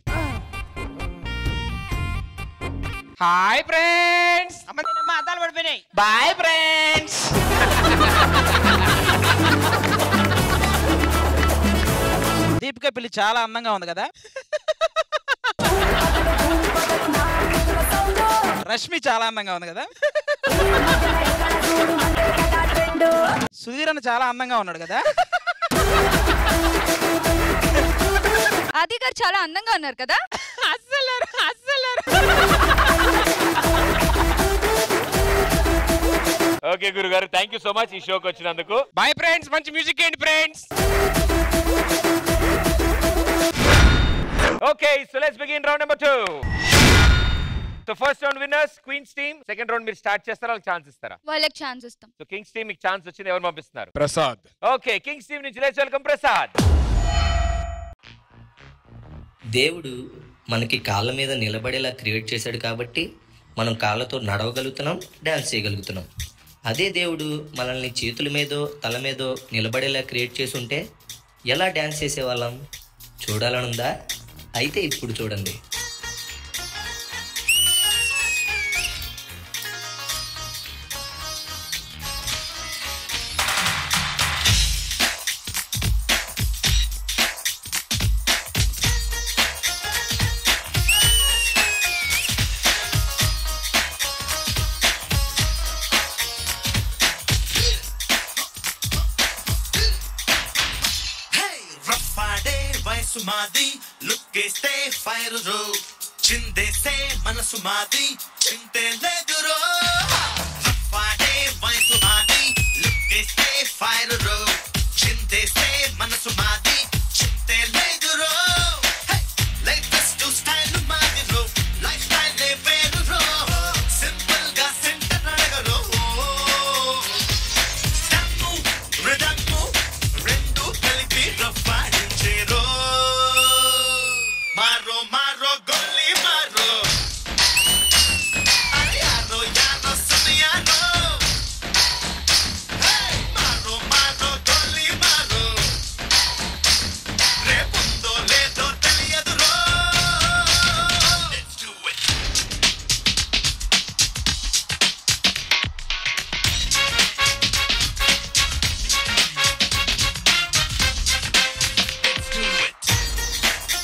Speaker 3: హాయ్ ఫ్రెండ్స్
Speaker 16: అమ్మ నేనమ్మ అద్దాలు పడిపోయినాయి
Speaker 4: బాయ్ ఫ్రెండ్స్ దీపిక పిల్లి చాలా అందంగా ఉంది కదా రష్మి చాలా అందంగా ఉంది కదా సుధీర్ అన్న చాలా అందంగా ఉన్నాడు కదా
Speaker 7: ఆది గారు చాలా అందంగా ఉన్నారు కదా
Speaker 6: అస్సలు అస్సలు
Speaker 1: ఓకే గురుగారు థ్యాంక్ యూ సో మచ్ ఈ షోకి వచ్చినందుకు
Speaker 3: బాయ్ ఫ్రెండ్స్ మంచి మ్యూజిక్ ఏంటి friends
Speaker 1: okay so let's begin round number 2 so first round winners queens team second round మీరు స్టార్ట్ చేస్తారా వాళ్ళకి ఛాన్స్ ఇస్తారా
Speaker 7: వాళ్ళకి ఛాన్స్ ఇస్తాం
Speaker 1: సో కింగ్స్ టీమ్ మీకు ఛాన్స్ వచ్చింది ఎవరు పంపిస్తున్నారు
Speaker 3: ప్రసాద్
Speaker 1: ఓకే కింగ్స్ టీమ్ నుంచి లెట్స్ వెల్కమ్ ప్రసాద్
Speaker 17: దేవుడు మనకి కాళ్ళ మీద నిలబడేలా క్రియేట్ చేశాడు కాబట్టి మనం కాళ్ళతో నడవగలుగుతున్నాం డ్యాన్స్ చేయగలుగుతున్నాం అదే దేవుడు మనల్ని చేతుల మీదో తల మీదో నిలబడేలా క్రియేట్ చేసి ఉంటే ఎలా డ్యాన్స్ చేసేవాళ్ళం చూడాలనుందా అయితే ఇప్పుడు చూడండి
Speaker 2: రఫాడే వయసు మాది లుక్కేస్తే ఫైర్ రో చిందేసే మనసు మాది చింతే లేదు రో రఫాడే వయసు మాది లుక్కేస్తే ఫైర్ రో చిందేసే మనసు మాది చింతే లేదు రో లేటెస్ట్ స్టైల్ మాది రో లైఫ్ స్టైల్ వేరు రో సింపుల్ గా సెంటర్ అడగరో స్టెప్పు రిడక్కు రెండు కలిపి రఫాడించేరో మారో మారో గొల్లి మారో అరే యారో యారో సునియారో హే మారో మారో గొల్లి మారో రేపుందో లేదో తెలియదు రో Let's do it. Let's do it.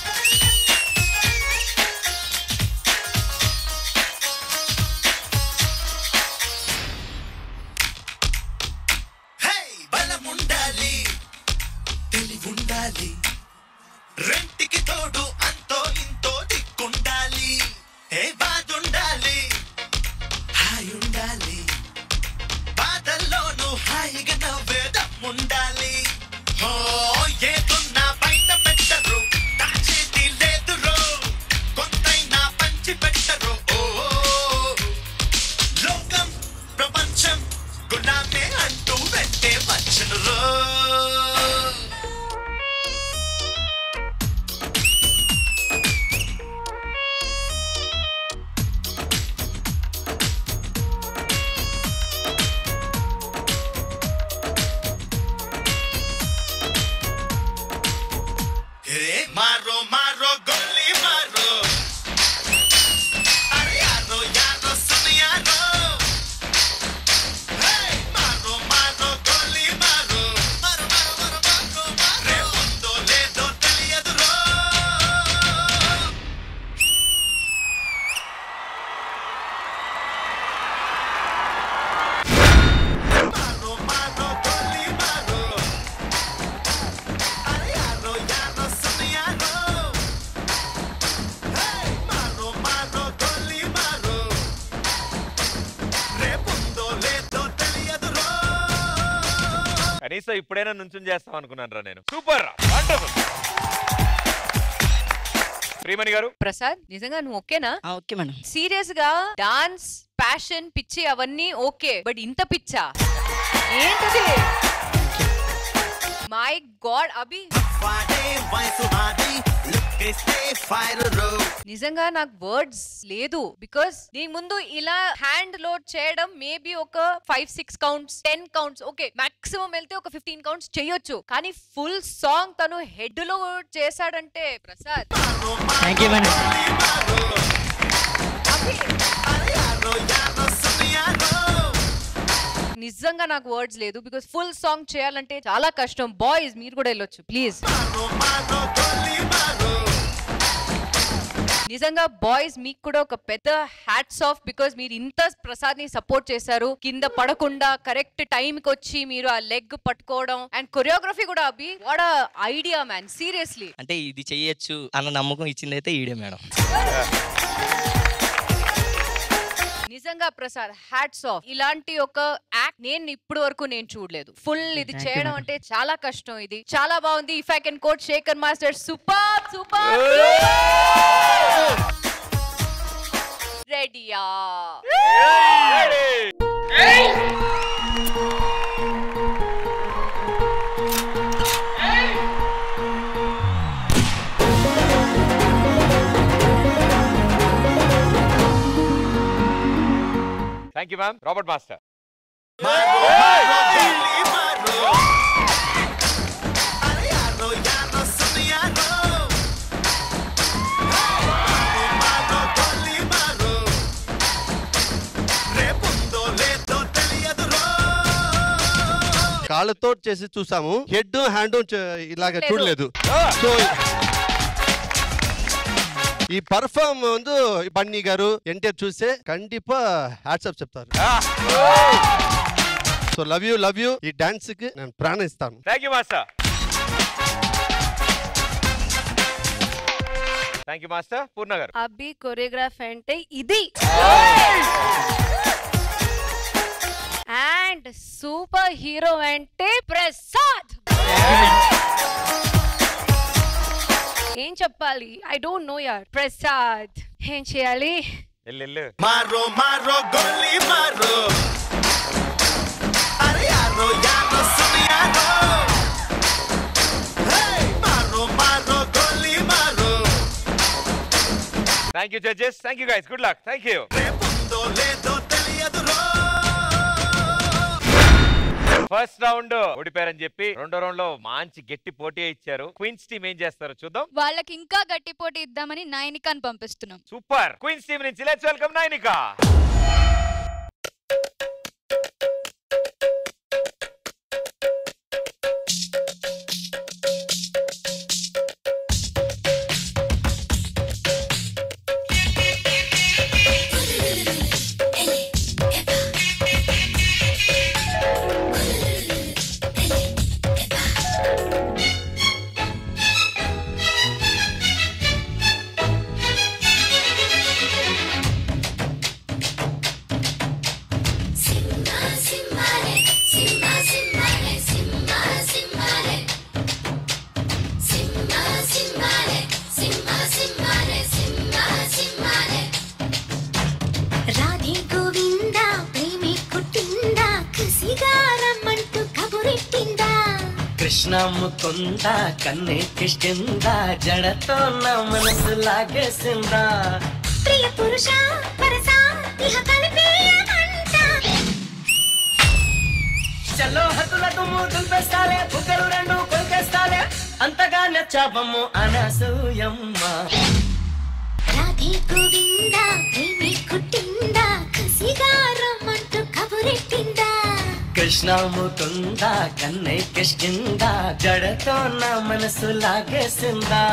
Speaker 2: హే బలముండాలి తెలివుండాలి రెంటికి తోడు అంతో ఇంతో దిక్కుండాలి ఏ బాధుండాలి హాయి ఉండాలి బాధల్లోనూ హాయిగా నవ్వే దమ్ముండాలి ఓ ఏదున్నా బయట పెట్టరు దాచేది లేదురో కొంతైనా పంచి పెట్టరు ఓ లోకం ప్రపంచం గుణామే అంటూ వెంటే వచ్చను రో హే మారో మారో గొల్లి మారో అరే యారో యారో సునియారో హే మారో మారో గొల్లి మారో మారో మారో మారో మారో మారో రేపుందో లేదో తెలియదు రో మారో మారో గొల్లి మారో అరే యారో యారో సునియారో
Speaker 1: కనీసం ఇప్పుడైనా నుంచుని చేస్తాం అనుకున్నాను రా నేను సూపర్ వండర్ఫుల్ ప్రియమణి గారు
Speaker 12: ప్రసాద్ నిజంగా నువ్వు ఓకేనా
Speaker 4: ఓకే మేడం
Speaker 12: సీరియస్ గా డాన్స్ ప్యాషన్ పిచ్చి అవన్నీ ఓకే బట్ ఇంత పిచ్చా ఏంటది మై గాడ్ అభి నిజంగా నాకు వర్డ్స్ లేదు బికాస్ దీని ముందు ఇలా హ్యాండ్ లోడ్ చేయడం మేబీ ఒక five six counts ten counts okay maximum వెళ్తే ఒక ఫిఫ్టీన్ కౌంట్స్ చేయొచ్చు కానీ ఫుల్ సాంగ్ తను హెడ్ లో చేశాడంటే ప్రసాద్
Speaker 4: థ్యాంక్ యూ మేడం
Speaker 12: నిజంగా నాకు వర్డ్స్ లేదు బికాస్ ఫుల్ సాంగ్ చేయాలంటే చాలా కష్టం బాయ్స్ మీరు కూడా వెళ్ళొచ్చు ప్లీజ్ నిజంగా బాయ్స్ మీకు కూడా ఒక పెద్ద హ్యాట్స్ ఆఫ్ బికాస్ మీరు ఇంత ప్రసాద్ ని సపోర్ట్ చేశారు కింద పడకుండా కరెక్ట్ టైం కి వచ్చి మీరు ఆ లెగ్ పట్టుకోవడం అండ్ కొరియోగ్రఫీ కూడా అభి వాట్ ఐడియా మ్యాన్ సీరియస్లీ
Speaker 17: అంటే ఇది చెయ్యొచ్చు అన్న నమ్మకం ఇచ్చింది అయితే ఈడే మేడం
Speaker 12: నిజంగా ప్రసాద్ హ్యాట్స్ ఆఫ్ ఇలాంటి ఒక యాక్ట్ నేను ఇప్పుడు వరకు నేను చూడలేదు ఫుల్ ఇది
Speaker 4: Thank you,
Speaker 12: చేయడం
Speaker 4: madam.
Speaker 12: అంటే చాలా కష్టం ఇది చాలా బాగుంది if I can quote Shekhar master super super రెడీయా
Speaker 1: thank you ma'am Robert master
Speaker 13: కాళ్ళతో చేసి చూసాము హెడ్ హ్యాండ్ ఇలాగ
Speaker 12: లేదు.
Speaker 13: చూడలేదు సో ఈ పర్ఫామ్ வந்து బన్నీ గారు ఎన్టీఆర్ చూస్తే కండిపా హ్యాట్సప్ చెప్తారు so love you love you ఈ డాన్స్ కి నేను ప్రాణం ఇస్తాను
Speaker 1: thank you master thank you master Purna garu
Speaker 14: అబ్బి కొరియోగ్రాఫ్ అంటే ఇది అండ్ సూపర్ హీరో అంటే ప్రసాద్ ఏం చెప్పాలి ఐ డోంట్ నో యార్ ప్రసాద్ ఏం చేయాలి
Speaker 1: వెళ్ళు వెళ్ళు
Speaker 2: మారో మారో గోలీ మారో అరే యారో యారో సునియారో హే మారో మారో గోలీ మారో
Speaker 1: thank you judges thank you guys good luck thank you
Speaker 2: ఉందో లేదో తెలియదు
Speaker 1: ఫస్ట్ రౌండ్ ఓడిపోయారని చెప్పి రెండో రౌండ్ లో మంచి గట్టి పోటీ ఇచ్చారు క్వీన్స్ టీమ్ ఏం చేస్తారో చూద్దాం
Speaker 7: వాళ్ళకి ఇంకా గట్టి పోటీ ఇద్దామని నైనికాని పంపిస్తున్నాం
Speaker 1: సూపర్ క్వీన్స్ టీమ్ నుంచి లెట్స్ వెల్కమ్ నైనిక
Speaker 15: రాధే గోవింద ప్రేమి కుట్టిందా కసిగా రమ్మంటూ కబురెట్టిందా
Speaker 2: కృష్ణ ముకుంద కన్నే కిష్కింద జడతో నా మనసు లాగేసిందా
Speaker 15: ప్రియ పురుష పరస ఇహ కలిపేయమంట
Speaker 2: చలో హద్దుల దుమ్ము దులిపేస్తాలే బుగ్గలు రెండు కొలికేస్తాలే అంతగా నచ్చావమ్ము అనసూయమ్మ
Speaker 15: రాధే గోవింద ప్రేమి కుట్టిందా కసిగా రమ్మంటూ కబురెట్టిందా
Speaker 2: కృష్ణ ముకుంద కన్నే కిష్కింద జడతో నా మనసు లాగేసిందా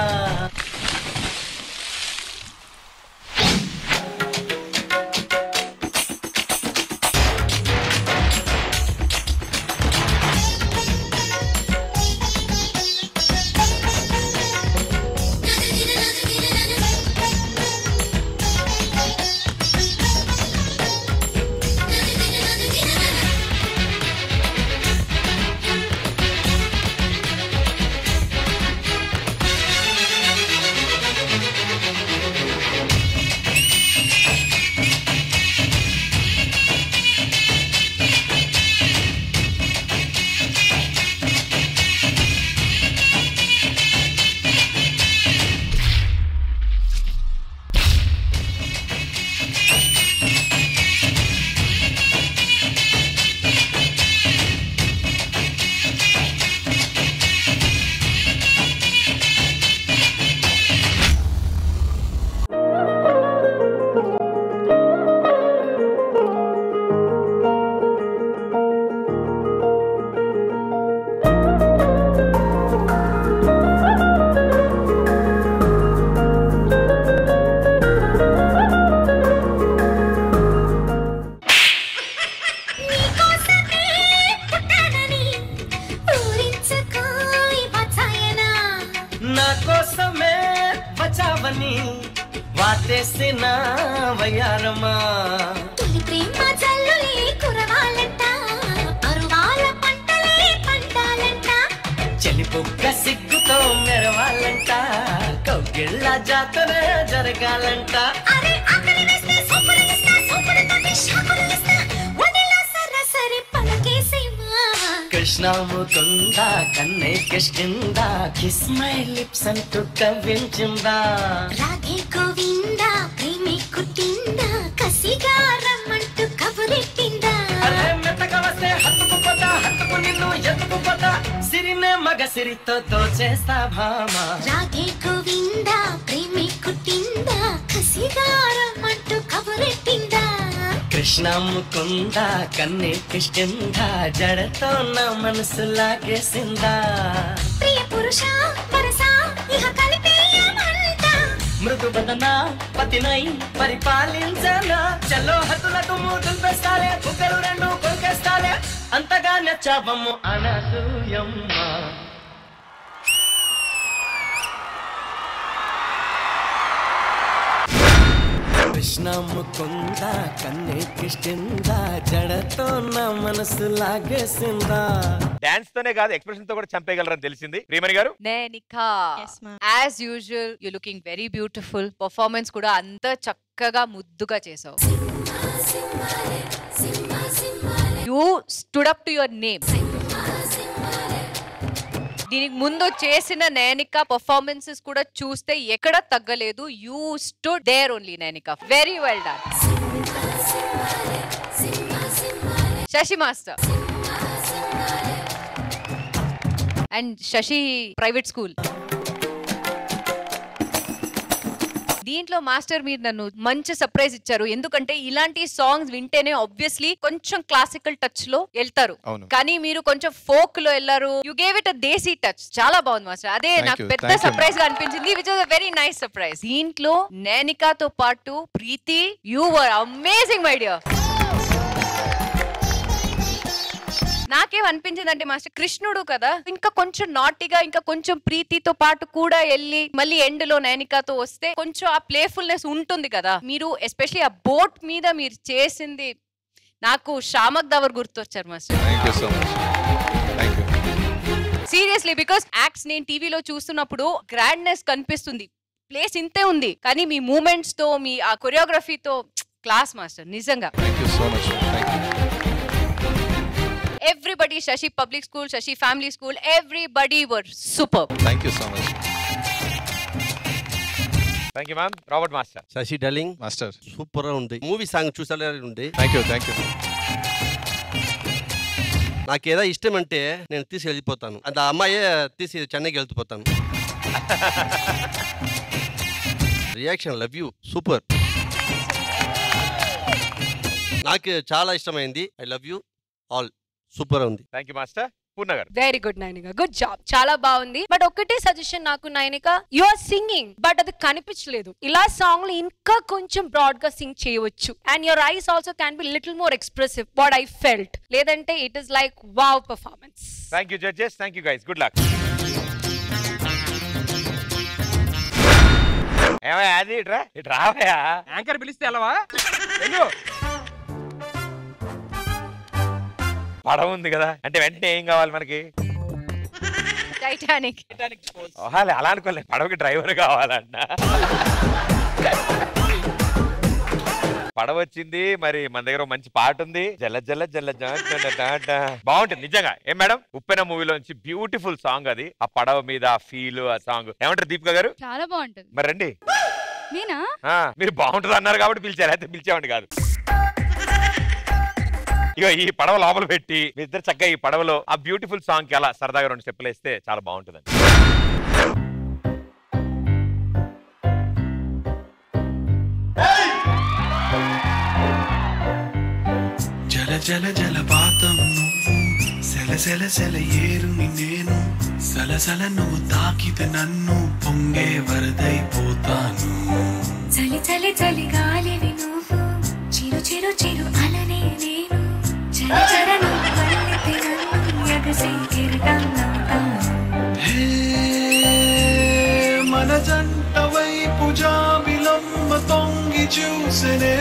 Speaker 18: కోసమే వచ్చావని వాటేసిన వయ్యారమా
Speaker 15: తొలి ప్రేమ జల్లులే కురవాలంట పరువాల పంటలే పండాలంట
Speaker 18: చెలిపొక్క సిగ్గుతో మెరవాలంట కౌగిళ్ళ జాతర జరగాలంట
Speaker 15: అరే ఆకలి వేస్తే సూపులు ఇస్తా సూపులు తోటి షాకులు ఇస్తా ఒడిలో సరాసరి పలకేసేమా
Speaker 18: కృష్ణ ముకుంద కన్నే కిష్కింద కిస్ మై లిప్స్ అంటూ కవ్వించిందా
Speaker 15: రాధే గోవింద ప్రేమే కుట్టిందా కసిగా రమ్మంటూ కబురెట్టిందా
Speaker 18: అరే మెత్తగా వస్తే హత్తుకు పోతా హత్తుకు నిన్ను ఎత్తుకు పోతా సిరినే మగ సిరితో తోచేస్తా భామా
Speaker 15: రాధే గోవింద ప్రేమే కుట్టిందా కసిగా రమ్మంటూ కబురెట్టిందా
Speaker 18: కృష్ణ ముకుంద కన్నే కిష్కింద జడతో నా మనసు లాగేసిందా
Speaker 15: ప్రియ పురుష వరస ఇహ కలిపేయమంట
Speaker 18: మృదు బదన పతినై పరిపాలించనా చలో హద్దులకు మూతులు పెస్తాలే బుగ్గలు రెండు కొరికేస్తాలే అంతగా నచ్చావమ్ము అనసూయమ్మ కృష్ణ ముకుంద కన్నే కిష్కింద జడతో నా మనసు లాగేసిందా
Speaker 1: డాన్స్ తోనే కాదు ఎక్స్ప్రెషన్ తో కూడా చంపేయగలరని తెలిసింది Priyamani garu
Speaker 12: Nainika as usual you looking very beautiful performance కూడా అంత చక్కగా ముద్దుగా చేసావు you stood up to your name దీనికి ముందు చేసిన నైనిక పర్ఫార్మెన్సెస్ కూడా చూస్తే ఎక్కడ తగ్గలేదు you stood there only Nainika very well done Shashi master and Shashi private school దీంట్లో మాస్టర్ మీరు నన్ను మంచి సర్ప్రైజ్ ఇచ్చారు ఎందుకంటే ఇలాంటి సాంగ్స్ వింటేనే ఆబ్వియస్లీ కొంచెం క్లాసికల్ టచ్ లో వెళ్తారు
Speaker 19: అవును.
Speaker 12: కానీ మీరు కొంచెం ఫోక్ లో వెళ్ళారు you gave it a desi touch చాలా బాగుంది మాస్టర్ అదే
Speaker 19: Thank
Speaker 12: నాకు
Speaker 19: you,
Speaker 12: పెద్ద
Speaker 19: thank you,
Speaker 12: సర్ప్రైజ్ గా అనిపించింది which was very nice surprise దీంట్లో నేనికాతో పాటు Preethi you were amazing my dear నాకేం అనిపించింది అంటే మాస్టర్ కృష్ణుడు కదా ఇంకా కొంచెం నాటిగా ఇంకా కొంచెం ప్రీతితో పాటు కూడా వెళ్ళి మళ్ళీ ఎండ్ లో నైనికాతో వస్తే కొంచెం ఆ ప్లేఫుల్నెస్ ఉంటుంది కదా మీరు ఎస్పెషల్లీ ఆ బోట్ మీద మీరు చేసింది నాకు షామక్ దవర్ గుర్తొచ్చారు master
Speaker 19: thank you so much thank you
Speaker 12: seriously because acts నేను టీవీలో చూస్తున్నప్పుడు గ్రాండ్నెస్ కనిపిస్తుంది ప్లేస్ ఇంతే ఉంది కానీ మీ మూమెంట్స్ తో మీ ఆ కొరియోగ్రఫీతో క్లాస్ మాస్టర్ నిజంగా
Speaker 19: thank you so much thank you
Speaker 12: everybody Shashi public school Shashi family school everybody were super
Speaker 19: thank you so much
Speaker 1: thank you ma'am Robert master
Speaker 13: Shashi darling
Speaker 19: master
Speaker 13: super గా ఉంది మూవీ సాంగ్ చూసాలే ఉంది
Speaker 19: thank you thank you
Speaker 13: నాకు ఏదో ఇష్టం అంటే నేను తీసి వెళ్ళిపోతాను అది ఆ అమ్మాయే తీసి చెన్నైకి వెళ్ళిపోతాను రియాక్షన్ లవ్ యూ సూపర్ నాకు చాలా ఇష్టమైంది I love you all super ఉంది
Speaker 1: thank you master Purna garu
Speaker 14: very good Nainika good job చాలా బాగుంది బట్ ఒకటే సజెషన్ నాకు Nainika you are singing but అది కనిపించలేదు ఇలా సాంగ్ లో ఇంకా కొంచెం బ్రాడ్ గా సింగ్ చేయవచ్చు and your eyes also can be little more expressive what I felt లేదంటే it is like wow performance
Speaker 1: thank you judges thank you guys good luck ఏమయ్యా అది ఇట్రా ఇటు రావయ్యా
Speaker 3: యాంకర్ పిలిస్తే వెళ్ళవా వెళ్ళు
Speaker 1: పడవ ఉంది కదా అంటే వెంటనే ఏం కావాలి మనకి
Speaker 12: టైటానిక్
Speaker 1: ఓహాలే అలా అనుకోలే పడవకి డ్రైవర్ కావాలన్న పడవ వచ్చింది మరి మన దగ్గర ఒక మంచి పాట ఉంది జల్ల జల్ల జల్ల జా జల్ల డా డా. బాగుంటుంది నిజంగా ఏం మేడం ఉప్పెన మూవీలోంచి బ్యూటిఫుల్ సాంగ్ అది ఆ పడవ మీద ఆ ఫీల్ ఆ సాంగ్ ఏమంటారు దీపిక గారు
Speaker 7: చాలా బాగుంటది
Speaker 1: మరి రండి
Speaker 7: నేనా
Speaker 1: ఆ, మీరు బాగుంటుంది అన్నారు కాబట్టి పిలిచారు అయితే పిలిచామండి కాదు ఇగో ఈ పడవ లోపల పెట్టి మీ ఇద్దరు చక్కగా ఈ పడవలో ఆ బ్యూటిఫుల్ సాంగ్ కి అలా సరదాగా రెండు స్టెప్పులు వేస్తే చాలా బాగుంటుందండి
Speaker 2: జల జల జలపాతం నువ్వు సెల సెల సెల ఏరుని నేను సలసల నువ్వు తాకితే నన్ను పొంగే వరదైపోతాను
Speaker 15: చలి చలి చలి గాలివి నువ్వు చిరు చిరు చిరు అలనే నేను చలి చర నువ్వు వల్లితే నన్ను ఎగసి కెరటంగా
Speaker 2: హే, మన జంట వైపు జాబిలమ్మ తొంగి చూసెనే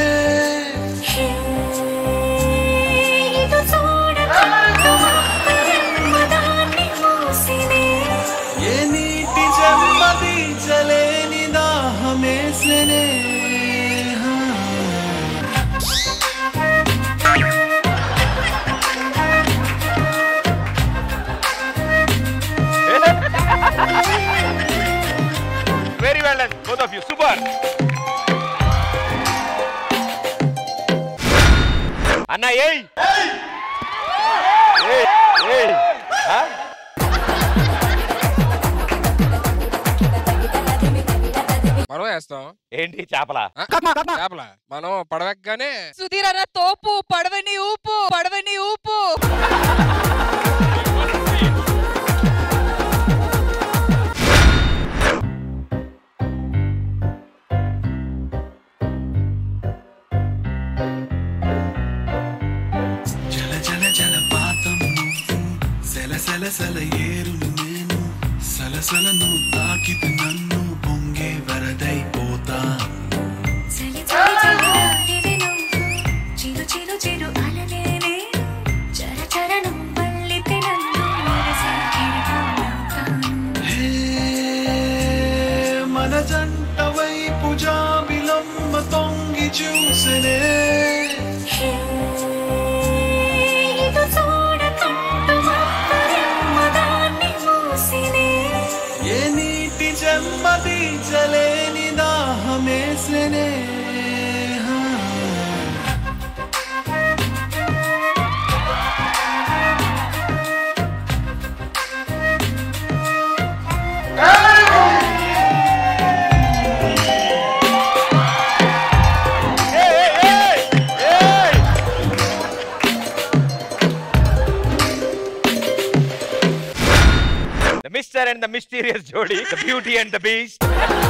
Speaker 15: ఇటు చూడకుండా మదాన్ని మూసినే
Speaker 2: ఏ నీటి జన్మది చలేని దాహమేసెనే
Speaker 1: very well both of you super అన్న ఏయ్ ఏయ్, ఏయ్. ఆ?
Speaker 3: మనం వేస్తాం
Speaker 1: ఏంటి చేపల
Speaker 3: చేపల మనం పడవెక్కగానే
Speaker 6: సుధీర్ అన్న తోపు పడవని ఊపు పడవని ఊపు
Speaker 2: జల జల జల పాతం నువ్వు సెల సెల సెల ఏరును నేను సలసల నువ్వు తాకితే నన్ను పొంగే వరదైపోతా
Speaker 15: చలి చలి చలిగాలివి నువ్వు చిరు చిరు చిరు అలనే నేను చర చర నువ్వల్లితే నన్ను మురిసే కిరీటంలాగాను.
Speaker 2: హే, మన జంట వైపు జాబిలమ్మ తొంగి చూసెనే
Speaker 15: హే, ఇటు చూడకుండా మదాన్ని మూసినే
Speaker 2: ఏ నీటి జన్మది చలేని దాహమేసెనే
Speaker 1: the mister and the mysterious జోడీ the beauty and the beast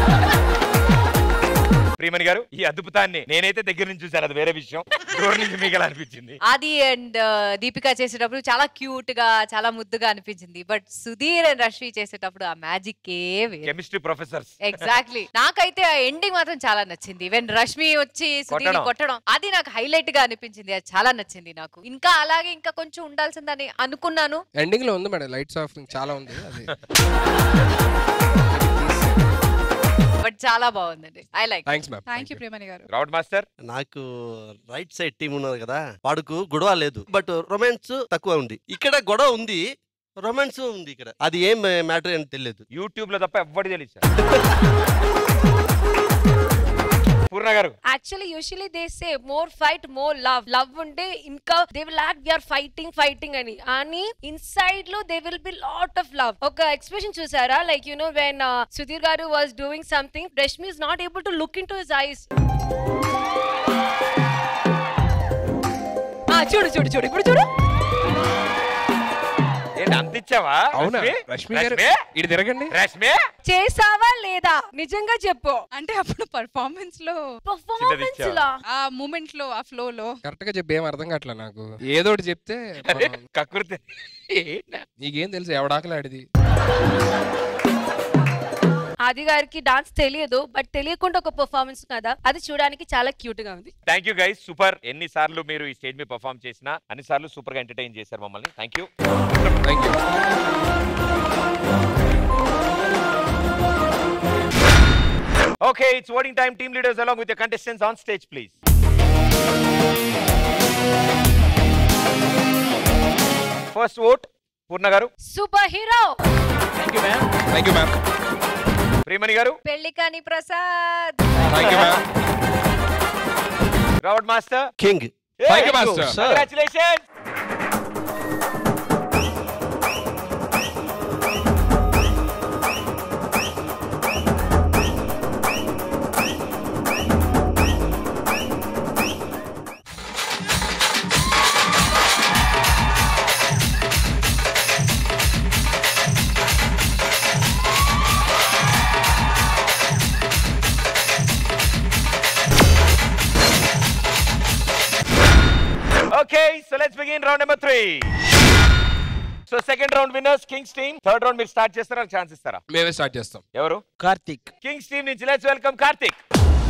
Speaker 1: Priyamani garu ఈ అద్భుతాన్ని నేనైతే దగ్గర నుంచి చూశాను అది వేరే విషయం దూరం నుంచి మీకు ఎలా అనిపించింది
Speaker 12: ఆది అండ్ దీపిక చేసేటప్పుడు చాలా క్యూట్ గా చాలా ముద్దుగా అనిపించింది బట్ సుధీర్ అండ్ రష్మి చేసేటప్పుడు ఆ మ్యాజిక్ ఏ
Speaker 1: కెమిస్ట్రీ ప్రొఫెసర్స్
Speaker 12: ఎగ్జాక్ట్లీ నాకైతే ఆ ఎండింగ్ మాత్రం చాలా నచ్చింది వెన్ రష్మి వచ్చి సుధీర్
Speaker 1: కొట్టడం.
Speaker 12: కొట్టడం అది నాకు హైలైట్ గా అనిపించింది అది చాలా నచ్చింది నాకు ఇంకా అలాగే ఇంకా కొంచెం ఉండాల్సిందని అనుకున్నాను
Speaker 3: ఎండింగ్ లో ఉంది మేడం లైట్స్ ఆఫ్ చాలా ఉంది అది
Speaker 12: బట్ చాలా బాగుందండి I like
Speaker 3: thanks ma'am
Speaker 6: thank you Priyamani garu
Speaker 1: Robert master
Speaker 13: నాకు రైట్ సైడ్ టీం ఉన్నారు కదా వాడుకు గొడవ లేదు బట్ రొమాన్స్ తక్కువ ఉంది ఇక్కడ గొడవ ఉంది రొమాన్స్ ఉంది ఇక్కడ అది ఏం మ్యాటర్ అని తెలియదు
Speaker 1: యూట్యూబ్ లో తప్ప ఎవ్వడి తెలియదు sir Purna garu
Speaker 14: actually usually they say more fight more love love ఉంటే ఇంకా they will act we are fighting fighting అని అని ఇన్సైడ్ లో they will be lot of love ఒక ఎక్స్ప్రెషన్ చూసారా like you know when Sudheer garu was doing something Rashmi is not able to look into his eyes చూడు చూడు చూడు ఇప్పుడు చూడు
Speaker 1: ఏంటి అంత ఇచ్చావా
Speaker 3: అవునా
Speaker 1: రష్మి?
Speaker 3: రష్మి గారు
Speaker 1: రష్మి?
Speaker 3: ఇటు తిరగండి
Speaker 1: రష్మి
Speaker 14: చేసావా లేదా నిజంగా చెప్పు
Speaker 6: అంటే అప్పుడు పర్ఫార్మెన్స్ లో
Speaker 14: పర్ఫార్మెన్స్ లా
Speaker 6: ఆ మూమెంట్ లో ఆ ఫ్లో లో
Speaker 3: కరెక్ట్ గా చెప్పి ఏం అర్థం కావట్లే నాకు ఏదో ఒకటి చెప్తే మనం-
Speaker 1: కక్కుర్తి
Speaker 3: నీకేం తెలుసు ఎవడాకలి ఆడిది
Speaker 14: ఆది గారికి డాన్స్ తెలియదు బట్ తెలియకుండా ఒక పర్ఫార్మెన్స్ కదా అది చూడడానికి చాలా క్యూట్ గా ఉంది
Speaker 1: థ్యాంక్ యూ గైస్ సూపర్ ఎన్ని సార్లు మీరు ఈ స్టేజ్ మీద పర్ఫామ్ చేసినా అన్ని సార్లు సూపర్ గా ఎంటర్టైన్ చేశారు మమ్మల్ని thank you
Speaker 3: thank you
Speaker 1: Okay, it's voting time. Team leaders along with your contestants on stage, please. First vote, Purna garu.
Speaker 14: Super hero
Speaker 1: Thank you, ma'am.
Speaker 3: Thank you ma'am
Speaker 1: Premani garu.
Speaker 12: పెళ్లి కాని Prasad
Speaker 3: thank you ma'am
Speaker 1: Crowd master.
Speaker 13: King
Speaker 3: Thank you, master. Sir.
Speaker 1: Congratulations. Okay, so let's begin round number three. So second round winners kings team third round మీరు start చేస్తారా chance ఇస్తారా
Speaker 3: మేమే start చేస్తాం
Speaker 1: ఎవరు
Speaker 4: Karthik
Speaker 1: kings team నుంచి let's welcome Karthik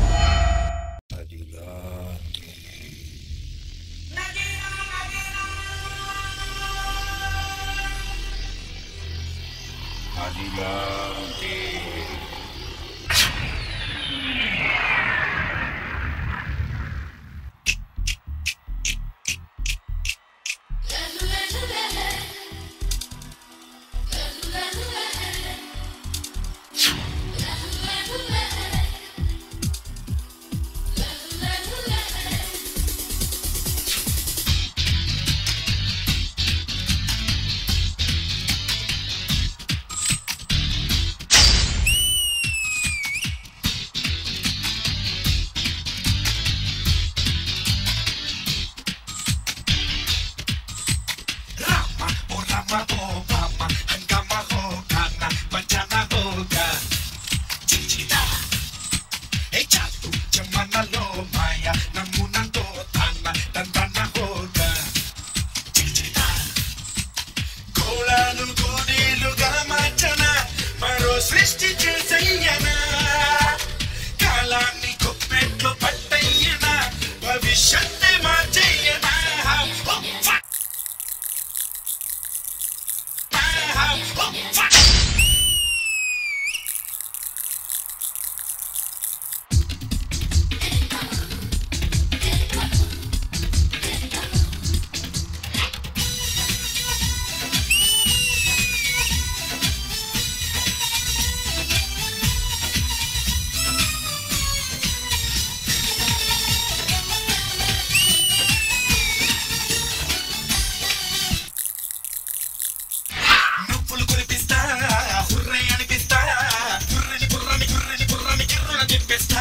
Speaker 2: సృష్టి చేసయ్యనా కాలాన్ని కొప్పెట్లో పట్టయ్యనా భవిష్యత్తు మార్చయ్యనా నొప్పులు కురిపిస్తా హుర్రే అనిపిస్తా గుర్రని గుర్రని గుర్రని గుర్రని గిర్రున తిప్పిస్తా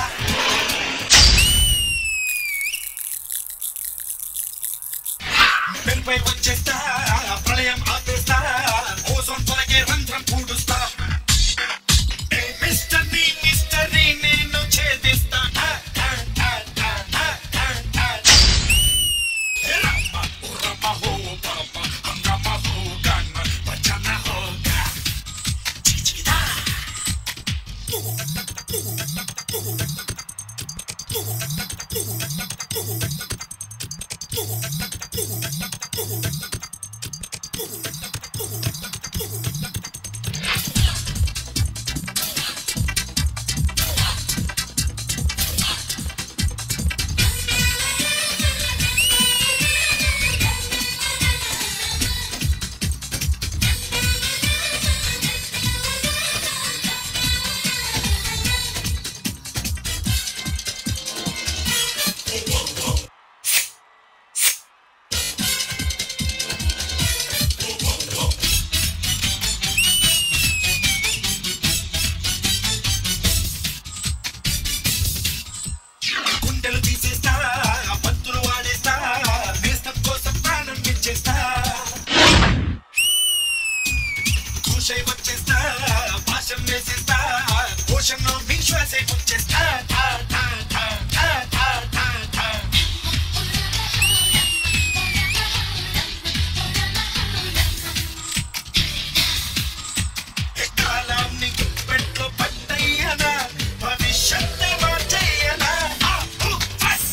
Speaker 2: పెళ్ళిపై వచ్చేస్తా ప్రళయం ఆపేస్తా ఓజోన్ త్వరగే రంధ్రం పూడుస్తా ఏ మిస్టర్ నీ మిస్టర్ నీ నేను ఛేదిస్తా ఆ, ఆ, ఆ, ఆ, ఆ, ఆ, ఆ. రమ్మ, ఓ రమ్మ, హో పాప, హంగమ హో గన్న, భజన హోగా. చిచిదా. గుండెలు తీసేస్తా పత్తులు వాడేస్తా నేస్తం కోసం ప్రాణం ఇచ్చేస్తా కూషై వచ్చేస్తా భాషం వేసేస్తా కోశంలో విశ్వాసే వచ్చేస్తా ఠా, ఠా, ఠా, ఠా, ఠా, ఠా, ఠా. కాలాన్ని పెట్లో పట్టయ్యనా భవిష్యత్తు మార్చయ్యనా ఆ, ఊ, ఫస్.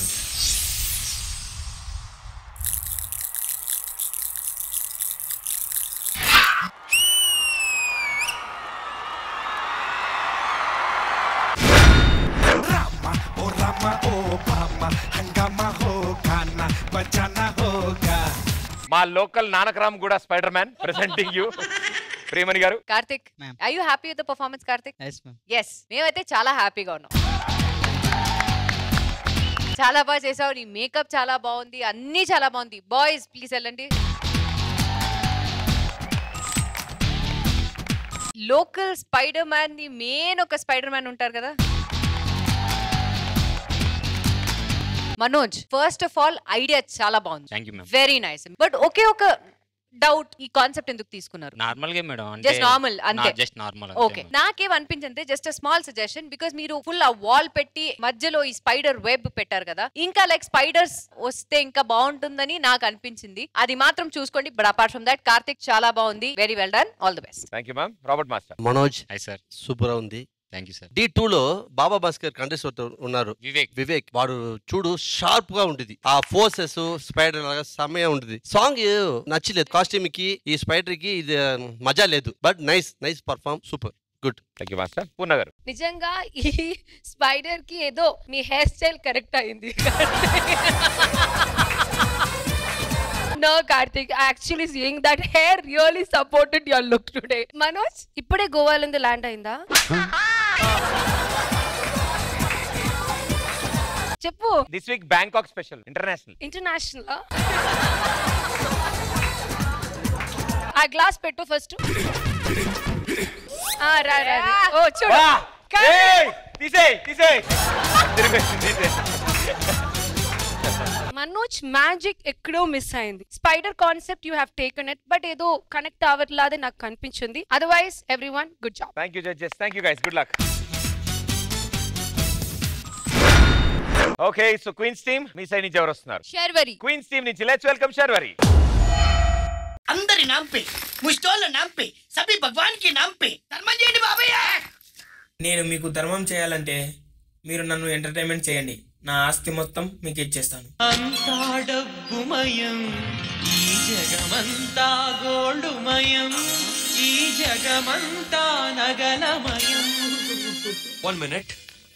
Speaker 11: ఓ రామ ఓ బామ హంగామ హోగాన భజన హోగా
Speaker 1: మా లోకల్ నానకరామ్ కూడా spider man presenting you Priyamani garu
Speaker 12: Karthik I you happy with the performance Karthik
Speaker 4: yes ma'am
Speaker 12: yes మేమైతే చాలా హ్యాపీగా ఉన్నాం చాలా బాగా చేసావు నీ మేకప్ చాలా బాగుంది అన్నీ చాలా బాగుంది బాయ్స్ ప్లీజ్ వెళ్ళండి లోకల్ స్పైడర్ మ్యాన్ ని మెయిన్ ఒక స్పైడర్ మ్యాన్ ఉంటారు కదా Manoj first of all idea చాలా బాగుంది
Speaker 1: thank you ma'am
Speaker 12: very nice but ఒకే ఒక డౌట్ ఈ కాన్సెప్ట్ ఎందుకు తీసుకున్నారు
Speaker 20: నార్మల్ గా మేడం అంటే
Speaker 12: జస్ట్ నార్మల్ అంతే
Speaker 20: జస్ట్ నార్మల్
Speaker 12: ఓకే నాకేమనిపించింది జస్ట్ స్మాల్ సజెషన్ బికాస్ మీరు ఫుల్ ఆ వాల్ పెట్టి మధ్యలో ఈ స్పైడర్ వెబ్ పెట్టారు కదా ఇంకా లైక్ స్పైడర్స్ వస్తే ఇంకా బాగుంటుందని నాకు అనిపించింది అది మాత్రం చూసుకోండి but apart from that Karthik చాలా బాగుంది very well done all the best
Speaker 1: thank you ma'am Robert master
Speaker 13: Manoj
Speaker 20: sir
Speaker 13: super ఉంది
Speaker 20: thank you sir
Speaker 13: Dhee two లో బాబా భాస్కర్ కంటెస్ట్ ఉన్నారు
Speaker 20: వివేక్
Speaker 13: వివేక్ వాడు చూడు షార్ప్ గా ఉంటుంది ఆ ఫోర్సెస్ స్పైడర్ లాగా సమయం ఉంటుంది సాంగ్ నచ్చలేదు కాస్ట్యూమ్ కి ఈ స్పైడర్ కి ఇది మజా లేదు but nice nice perform super good
Speaker 1: thank you master Purna garu
Speaker 14: నిజంగా ఈ స్పైడర్ కి ఏదో మీ హెయిర్ స్టైల్ కరెక్ట్ అయింది no Karthik actually seeing that hair really supported your look today Manoj ఇప్పుడే గోవాలో ల్యాండ్ అయిందా చెప్పు
Speaker 1: this week Bangkok special international
Speaker 14: international ఆ గ్లాస్ పెట్టు ఫస్ట్ రా రా రా. ఓ చూడు
Speaker 1: తీసేయ్ తీసేయ్ తీసేయ్
Speaker 14: మనోజ్ మ్యాజిక్ ఎక్కడో మిస్ అయింది spider concept you have taken it but ఏదో కనెక్ట్ అవ్వట్లేదే నాకు కనిపించింది otherwise everyone good job
Speaker 1: thank you judges thank you guys good luck okay so queens team మీ సైడ్ నుంచి ఎవరు వస్తున్నారు
Speaker 7: శర్వరి
Speaker 1: క్వీన్స్ టీమ్ నుంచి లెట్స్ వెల్కమ్ శర్వరి
Speaker 18: అందరి नाम पे मुश्तोल नाम पे सभी भगवान के नाम पे धर्मం చేయండి బాబయ్య
Speaker 16: నేను మీకు ధర్మం చేయాలంటే మీరు నన్ను ఎంటర్టైన్మెంట్ చేయండి నా ఆస్తి మొత్తం మీకు ఇచ్చేస్తాను
Speaker 18: అంతా డబ్బుమయం ఈ జగమంతా గోల్డుమయం ఈ జగమంతా నగలమయం
Speaker 21: వన్ మినిట్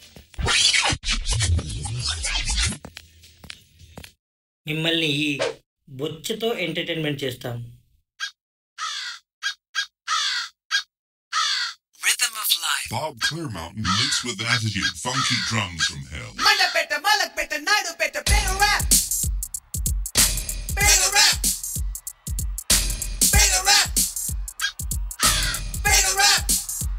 Speaker 8: మిమ్మల్ని ఈ బొచ్చుతో ఎంటర్టైన్మెంట్ చేస్తాం
Speaker 22: Bob Clearmountain mixed with attitude, funky drums from hell.
Speaker 2: మండపెట్ట మలక్పెట్ట నాడు పెట్ట పేరు ర్యాప్ పేరు ర్యాప్ పేరు ర్యాప్ పేరు ర్యాప్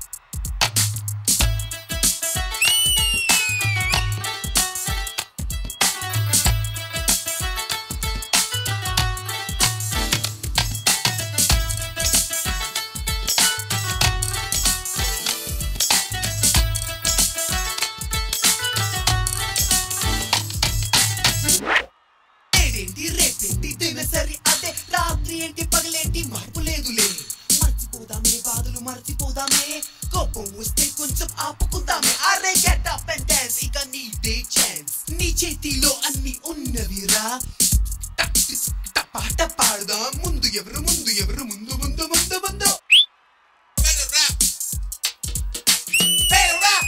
Speaker 2: ఏడేంటి రేపేంటి దినసరి అదే రాత్రి ఏంటి పగలేంటి మార్పు లేదులే మర్చిపోదామే బాధలు మర్చిపోదామే కోపం వస్తే కొంచెం ఆపుకుందామే అరే గెట్ అప్ అండ్ డాన్స్ ఇక నీదే ఛాన్స్ నీ చేతిలో అన్ని ఉన్నవిరా టక్ టిక్ టక్ పాట పాడుదాం ముందు ఎవరు ముందు ఎవరు ముందు ముందు ముందు ముందు Better rap. Better rap.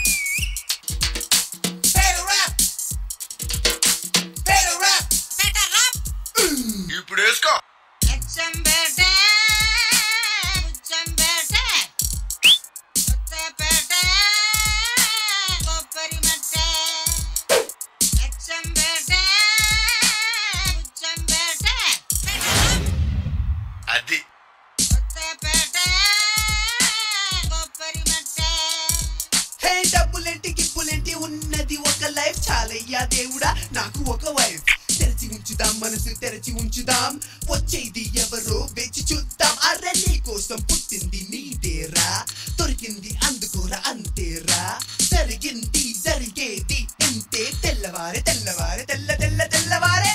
Speaker 2: Better rap. Better rap. Better rap. ఇప్పుడు వేసుకో అది హే డబ్బులేంటి గిప్పులేంటి ఉన్నది ఒక లైఫ్ చాలయ్యా దేవుడా నాకు ఒక వైఫ్ తెరచి ఉంచుదాం మనసు తెరచి ఉంచుదాం వచ్చేది ఎవరో వేచి చూద్దాం అరే నీ కోసం పుట్టింది నీదేరా దొరికింది అందుకోరా అంతేరా జరిగింది జరిగేది ఇంతే తెల్లవారే తెల్లవారే తెల్ల తెల్ల తెల్లవారే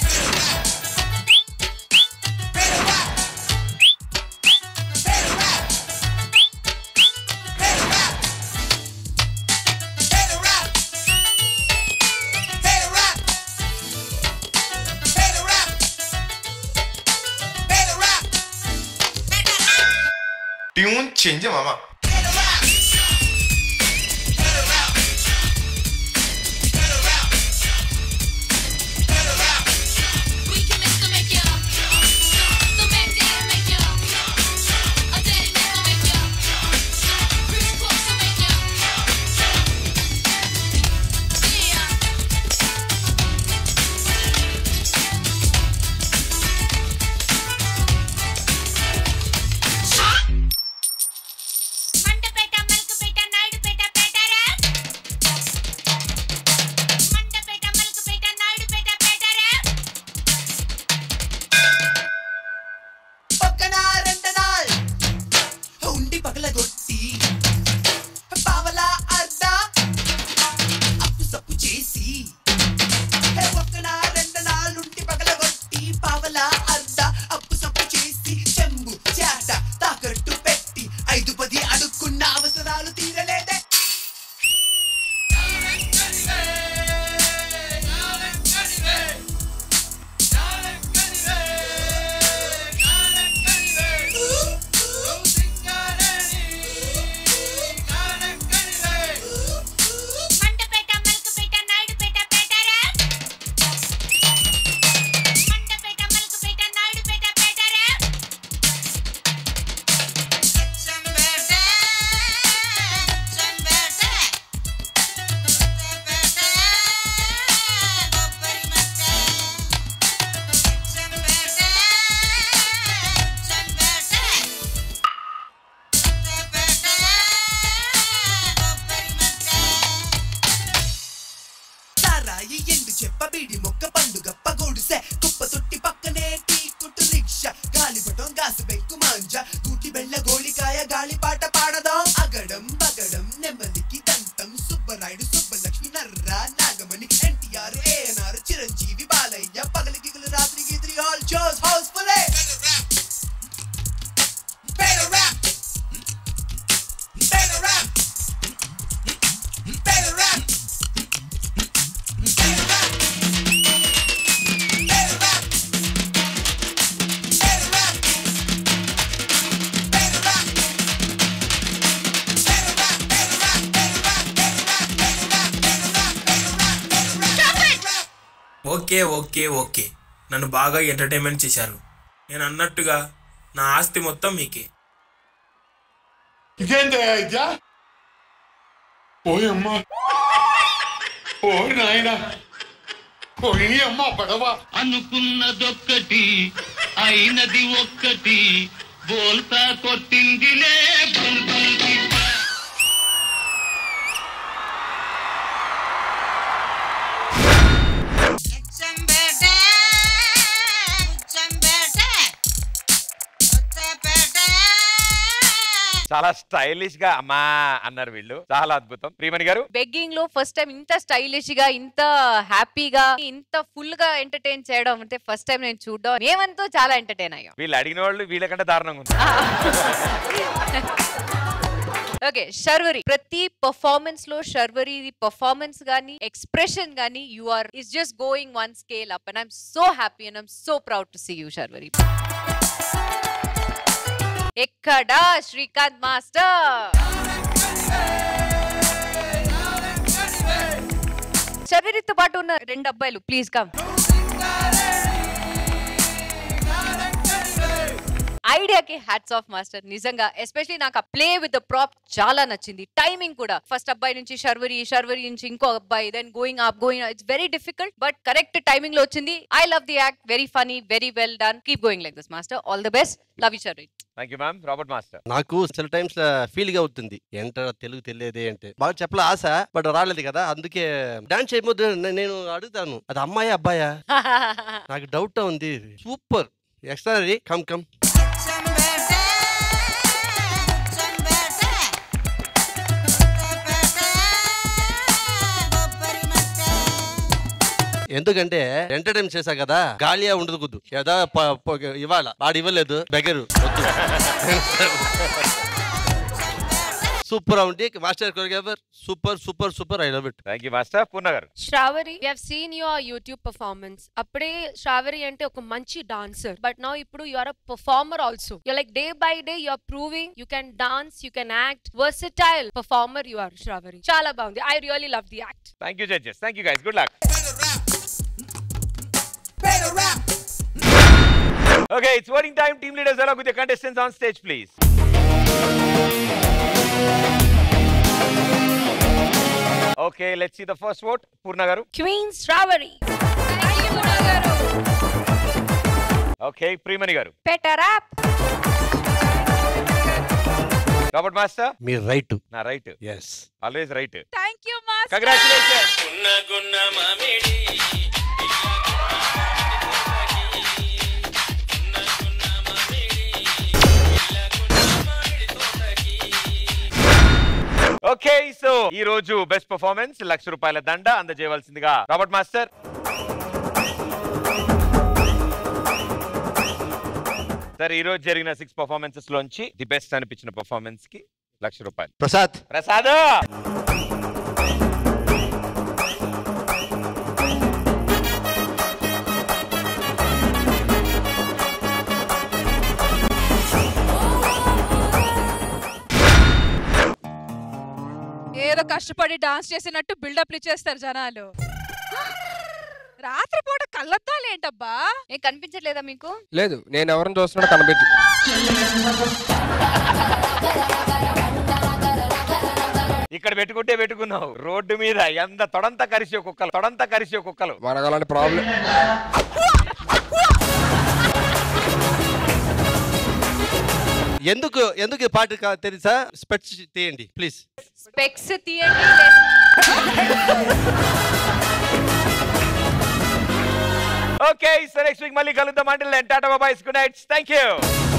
Speaker 9: ట్యూన్ చేంజ్ మామ
Speaker 2: రాయి ఎండు చెప్ప బీడి మొక్క పండు గప్ప గూడుసె కుప్ప తొట్టి పక్కనే టీ కొట్టు రిక్షా గాలిపటం గాసు బెక్కు మాంజ గూటి బెళ్ళ గోళికాయ గాలి పాట పాడదాం అగడం బగడం నెమ్మదికి దంతం సుబ్బరాయుడు సుబ్బలక్ష్మి నర్ర నాగమణి ఎన్టీఆర్ ఏఎన్ఆర్ చిరంజీవి బాలయ్య పగలి గిగులు రాత్రి గీత్రి all shows house full Better rap! Better rap! Better rap! Better rap! Better rap! Better rap! Better rap!
Speaker 5: Okay okay okay నన్ను బాగా ఎంటర్టైన్మెంట్ చేశారు నేను అన్నట్టుగా నా ఆస్తి మొత్తం మీకే
Speaker 20: ఇదేంటయ్యా ఇదా ఓయమ్మా ఓ నాయనా పోయిని అమ్మ పడవ
Speaker 23: అనుకున్నదొక్కటి అయినది ఒక్కటి బోల్తా కొట్టిందిలే బుల్బుల్ పిట్ట.
Speaker 1: చాలా స్టైలిష్ గా అమ్మా అన్నారు వీళ్ళు చాలా అద్భుతం ప్రియమణి గారు
Speaker 12: బెగ్గింగ్ లో ఫస్ట్ టైం ఇంత స్టైలిష్ గా ఇంత హ్యాపీగా ఇంత ఫుల్ గా ఎంటర్టైన్ చేయడం అంటే ఫస్ట్ టైం నేను చూడడం మేమంతా చాలా ఎంటర్టైన్ అయ్యాం
Speaker 1: వీళ్ళు అడిగిన వాళ్ళు వీళ్ళకంటే దారుణంగా ఉంది
Speaker 12: ఓకే శర్వరి ప్రతి పర్ఫార్మెన్స్ లో శర్వరి పర్ఫార్మెన్స్ గానీ ఎక్స్ప్రెషన్ గానీ you are is just going one scale up and I'm so happy and I'm so proud to see you Sharvari ఎక్కడా శ్రీకాంత్ మాస్టర్ శర్వరితో పాటు ఉన్న రెండు అబ్బాయిలు ప్లీజ్ కమ్ ఐడియాకి హ్యాట్స్ ఆఫ్ మాస్టర్ నిజంగా ఎస్పెషలీ నాకు ఆ ప్లే విత్ ద ప్రాప్ చాలా నచ్చింది టైమింగ్ కూడా ఫస్ట్ అబ్బాయి నుంచి శర్వరి శర్వరి నుంచి ఇంకో అబ్బాయి then going up going it's very difficult but correct timing లో వచ్చింది I love the act very funny very well done keep going like this master all the best love you Sharvari
Speaker 1: thank you ma'am Robert master
Speaker 13: నాకు చాలా times feel గా అవుతుంది ఏంట తెలుగు తెలియదే అంటే బాగా చెప్పలే ఆశ బట్ రాలేదు కదా అందుకే డాన్స్ చేయబోదు నేను అడుగుతాను అది అమ్మాయా అబ్బాయా నాకు డౌట్ ఉంది సూపర్ ఎక్స్ట్రా కమ్ కమ్ ఎందుకంటే ఎంటర్టైన్ చేశా కదా గాలియా ఉండదు కుద్దు ఏదా ప- ప- ఇవ్వాల వాడు ఇవ్వలేదు బెగరు సూపర్ ఉంది master choreographer super super super I love it
Speaker 1: thank you master Purna garu
Speaker 14: Sharvari we have seen your YouTube performance అప్పుడే శ్రావరి అంటే ఒక మంచి డాన్సర్ బట్ నౌ ఇప్పుడు you are a performer also you like day by day you are proving you can dance you can act versatile performer you are Sharvari చాలా బాగుంది I really love the act
Speaker 1: thank you judges thank you guys good luck Okay, it's voting time. Team leaders along with the contestants on stage, please. Okay, let's see the first vote. Purna garu.
Speaker 14: Queen Sharvari
Speaker 1: Okay, Primani garu.
Speaker 14: Better rap
Speaker 1: Robert Master.
Speaker 13: మీరు right
Speaker 1: నా right
Speaker 13: yes
Speaker 1: always right
Speaker 6: thank you master
Speaker 1: congratulation okay so ఈ రోజు best performance లక్ష రూపాయల దండ అందజేయవలసిందిగా Robert master sir ఈ రోజు జరిగిన six performances లోంచి ది బెస్ట్ అనిపించిన పర్ఫార్మెన్స్ కి లక్ష రూపాయలు
Speaker 13: ప్రసాద్
Speaker 1: ప్రసాద్
Speaker 6: ఏదో కష్టపడి డాన్స్ చేసినట్టు బిల్డప్లు ఇచ్చేస్తారు జనాలు రాత్రిపూట కళ్ళద్దాలు ఏంటబ్బా
Speaker 12: ఏ కనిపించట్లేదా మీకు
Speaker 3: లేదు నేను ఎవరిని చూస్తున్నా కనబెట్టి
Speaker 1: ఇక్కడ పెట్టుకుంటే పెట్టుకున్నావు రోడ్డు మీద ఎంత తొడంత కరిసే కుక్కలు తొడంత కరిసే కుక్కలు
Speaker 3: మనకు అలాంటి ప్రాబ్లం
Speaker 13: ఎందుకు ఎందుకు ఈ పాట కా- తెలుసా స్పెట్స్ తీయండి ప్లీజ్
Speaker 12: స్పెక్స్ తీయండి
Speaker 1: ఓకే సో నెక్స్ట్ వీక్ మళ్ళీ కలుద్దాం అంటే టాటా బాబాయ్స్ గుడ్ నైట్స్ థ్యాంక్ యూ